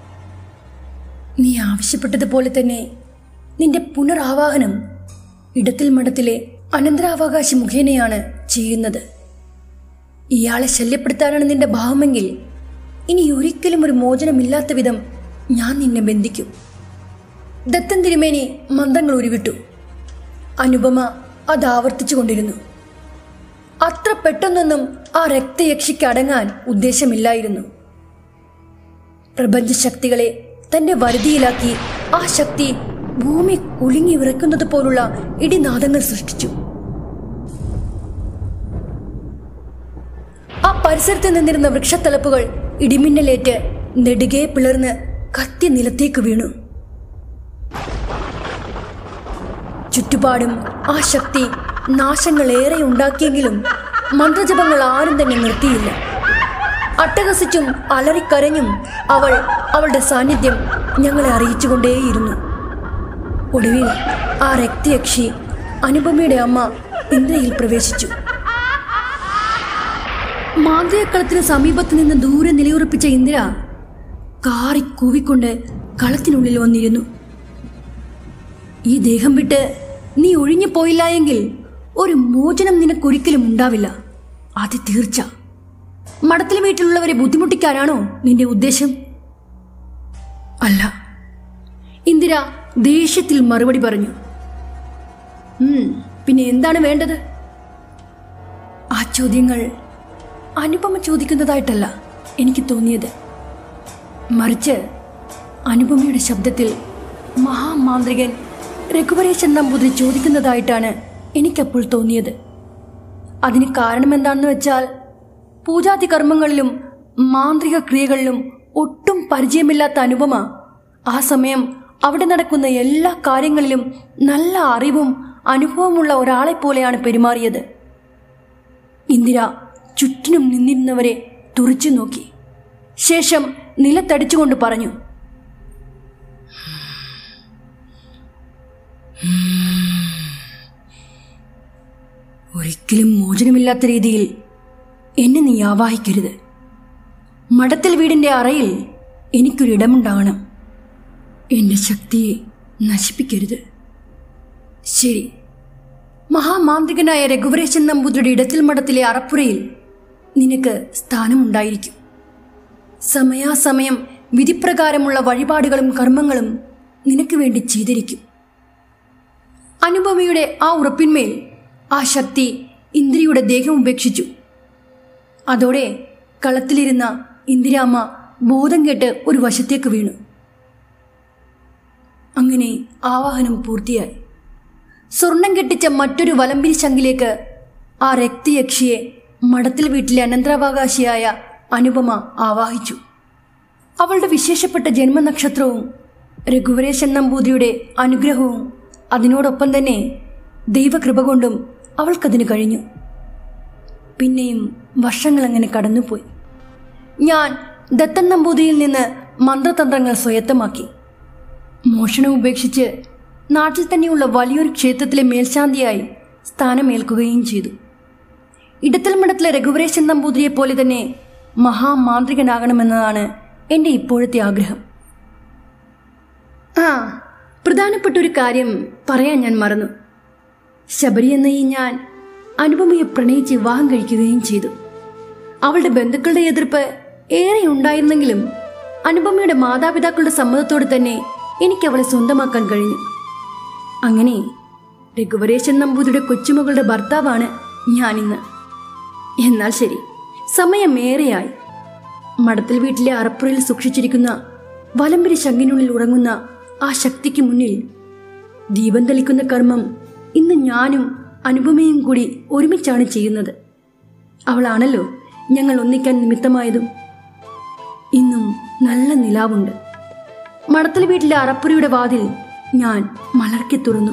നീ ആവശ്യപ്പെട്ടതുപോലെ തന്നെ നിന്റെ പുനരാവാഹനം ഇടത്തിൽ മഠത്തിലെ അനന്തരാവകാശി മുഖേനയാണ് ചെയ്യുന്നത് ഇയാളെ ശല്യപ്പെടുത്താനാണ് നിന്റെ ഭാവമെങ്കിൽ ഇനി ഒരിക്കലും ഒരു മോചനമില്ലാത്ത വിധം ഞാൻ നിന്നെ ബന്ധിക്കും ദത്തൻ തിരുമേനി മന്ത്രങ്ങൾ ഉരുവിട്ടു അനുപമ അത് ആവർത്തിച്ചു കൊണ്ടിരുന്നു അത്ര പെട്ടെന്നൊന്നും ആ രക്തയക്ഷിക്ക് അടങ്ങാൻ ഉദ്ദേശമില്ലായിരുന്നു പ്രപഞ്ചശക്തികളെ തന്റെ വരുതിയിലാക്കി ആ ശക്തി ഭൂമി കുലുങ്ങി വിറക്കുന്നത് പോലുള്ള ഇടിനാദങ്ങൾ സൃഷ്ടിച്ചു ആ പരിസരത്ത് നിന്നിരുന്ന വൃക്ഷത്തലപ്പുകൾ ഇടിമിന്നലേറ്റ് നെടുകെ പിളർന്ന് കത്തി നിലത്തേക്ക് വീണു ചുറ്റുപാടും ആ ശക്തി നാശങ്ങളേറെ ഉണ്ടാക്കിയെങ്കിലും മന്ത്രജപങ്ങൾ ആരും തന്നെ നിർത്തിയില്ല അട്ടഹസിച്ചും അലറിക്കരഞ്ഞും അവൾ അവളുടെ സാന്നിധ്യം ഞങ്ങളെ അറിയിച്ചുകൊണ്ടേയിരുന്നു ഒടുവിൽ ആ രക്തയക്ഷി അനുപമയുടെ അമ്മ ഇന്ദ്രയിൽ പ്രവേശിച്ചു മാന്ത്രികക്കളത്തിന് സമീപത്ത് നിന്ന് ദൂരെ നിലയുറപ്പിച്ച ഇന്ദിര കാറി കൂവിക്കൊണ്ട് കളത്തിനുള്ളിൽ വന്നിരുന്നു ഈ ദേഹം വിട്ട് നീ ഒഴിഞ്ഞു പോയില്ല എങ്കിൽ ഒരു മോചനം നിനക്കൊരിക്കലും ഉണ്ടാവില്ല അത് തീർച്ച മഠത്തിൽ വീട്ടിലുള്ളവരെ ബുദ്ധിമുട്ടിക്കാനാണോ നിന്റെ ഉദ്ദേശം അല്ല ഇന്ദിര ദേഷ്യത്തിൽ മറുപടി പറഞ്ഞു "ഉം, പിന്നെ എന്താണ് വേണ്ടത് ആ ചോദ്യങ്ങൾ അനുപമ ചോദിക്കുന്നതായിട്ടല്ല എനിക്ക് തോന്നിയത് മറിച്ച് അനുപമയുടെ ശബ്ദത്തിൽ മഹാമാന്ത്രികൻ രഘുവരേശൻ നമ്പൂതിരി ചോദിക്കുന്നതായിട്ടാണ് എനിക്കപ്പോൾ തോന്നിയത് അതിന് കാരണമെന്താണെന്ന് വെച്ചാൽ പൂജാതി കർമ്മങ്ങളിലും മാന്ത്രിക ക്രിയകളിലും ഒട്ടും പരിചയമില്ലാത്ത അനുപമ ആ സമയം അവിടെ നടക്കുന്ന എല്ലാ കാര്യങ്ങളിലും നല്ല അറിവും അനുഭവമുള്ള ഒരാളെ പോലെയാണ് പെരുമാറിയത് ഇന്ദിര ചുറ്റിനും നിന്നിരുന്നവരെ തുറിച്ചു നോക്കി ശേഷം നിലത്തടിച്ചുകൊണ്ട് പറഞ്ഞു ഒരിക്കലും മോചനമില്ലാത്ത രീതിയിൽ എന്നെ നീ ആവാഹിക്കരുത് മഠത്തിൽ വീടിന്റെ അറയിൽ എനിക്കൊരിടമുണ്ടാകണം എന്റെ ശക്തിയെ നശിപ്പിക്കരുത് ശരി മഹാമാന്ത്രികനായ രഘുവരേശൻ നമ്പൂതിരിയുടെ ഇടത്തിൽ മഠത്തിലെ അറപ്പുരയിൽ നിനക്ക് സ്ഥാനമുണ്ടായിരിക്കും സമയാസമയം വിധിപ്രകാരമുള്ള വഴിപാടുകളും കർമ്മങ്ങളും നിനക്ക് വേണ്ടി ചെയ്തിരിക്കും അനുപമയുടെ ആ ഉറപ്പിന്മേൽ ആ ശക്തി ഇന്ദ്രിയുടെ ദേഹം ഉപേക്ഷിച്ചു അതോടെ കളത്തിലിരുന്ന ഇന്ദിരാമ്മ ബോധം കേട്ട് ഒരു വശത്തേക്ക് വീണു അങ്ങനെ ആവാഹനം പൂർത്തിയായി സ്വർണം കെട്ടിച്ച മറ്റൊരു വലമ്പിരി ശങ്കിലേക്ക് ആ രക്തയക്ഷിയെ മഠത്തിൽ വീട്ടിലെ അനന്തരാവകാശിയായ അനുപമ ആവാഹിച്ചു അവളുടെ വിശേഷപ്പെട്ട ജന്മനക്ഷത്രവും രഘുവരേശൻ നമ്പൂതിരിയുടെ അനുഗ്രഹവും അതിനോടൊപ്പം തന്നെ ദൈവകൃപ കൊണ്ടും അവൾക്കതിന് കഴിഞ്ഞു പിന്നെയും വർഷങ്ങൾ അങ്ങനെ കടന്നുപോയി ഞാൻ ദത്തൻ നമ്പൂതിരിയിൽ നിന്ന് മന്ത്രതന്ത്രങ്ങൾ സ്വയത്തമാക്കി മോഷണം ഉപേക്ഷിച്ച് നാട്ടിൽ തന്നെയുള്ള വലിയൊരു ക്ഷേത്രത്തിലെ മേൽശാന്തിയായി സ്ഥാനമേൽക്കുകയും ചെയ്തു ഇടത്തൽ മഠത്തിലെ രഘുവരേശൻ നമ്പൂതിരിയെ പോലെ തന്നെ മഹാമാന്ത്രികനാകണമെന്നതാണ് എൻ്റെ ഇപ്പോഴത്തെ ആഗ്രഹം ആ പ്രധാനപ്പെട്ട ഒരു കാര്യം പറയാൻ ഞാൻ മറന്നു ശബരി എന്ന ഈ ഞാൻ അനുപമയെ പ്രണയിച്ച് വിവാഹം കഴിക്കുകയും ചെയ്തു അവളുടെ ബന്ധുക്കളുടെ എതിർപ്പ് ഏറെ ഉണ്ടായിരുന്നെങ്കിലും അനുപമയുടെ മാതാപിതാക്കളുടെ സമ്മതത്തോടെ തന്നെ എനിക്ക് അവളെ സ്വന്തമാക്കാൻ കഴിഞ്ഞു അങ്ങനെ രഘുവരേശൻ നമ്പൂതിരിയുടെ കൊച്ചുമകളുടെ ഭർത്താവാണ് ഞാനിന്ന് എന്നാൽ ശരി സമയമേറെയായി മഠത്തിൽ വീട്ടിലെ അറപ്പുറയിൽ സൂക്ഷിച്ചിരിക്കുന്ന വലമ്പരി ശങ്കിനുള്ളിൽ ഉറങ്ങുന്ന ആ ശക്തിക്ക് മുന്നിൽ ദീപം തെളിക്കുന്ന കർമ്മം ഇന്ന് ഞാനും അനുപമയും കൂടി ഒരുമിച്ചാണ് ചെയ്യുന്നത് അവളാണല്ലോ ഞങ്ങൾ ഒന്നിക്കാൻ നിമിത്തമായതും ഇന്നും നല്ല നിലാവുണ്ട് മടത്തൽ വീട്ടിലെ അറപ്പുരയുടെ വാതിൽ ഞാൻ മലർക്കി തുറന്നു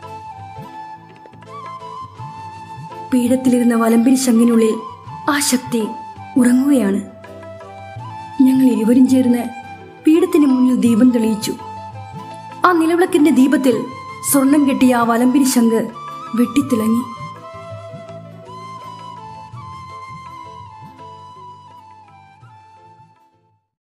പീഠത്തിലിരുന്ന വലമ്പിരി ശങ്കിനുള്ളിൽ ആ ശക്തി ഉറങ്ങുകയാണ് ഞങ്ങൾ ഇരുവരും ചേർന്ന് പീഠത്തിന് മുന്നിൽ ദീപം തെളിയിച്ചു ആ നിലവിളക്കിന്റെ ദീപത്തിൽ സ്വർണം കെട്ടിയ ആ വലമ്പിരി ശങ്ക് വെട്ടിത്തിളങ്ങി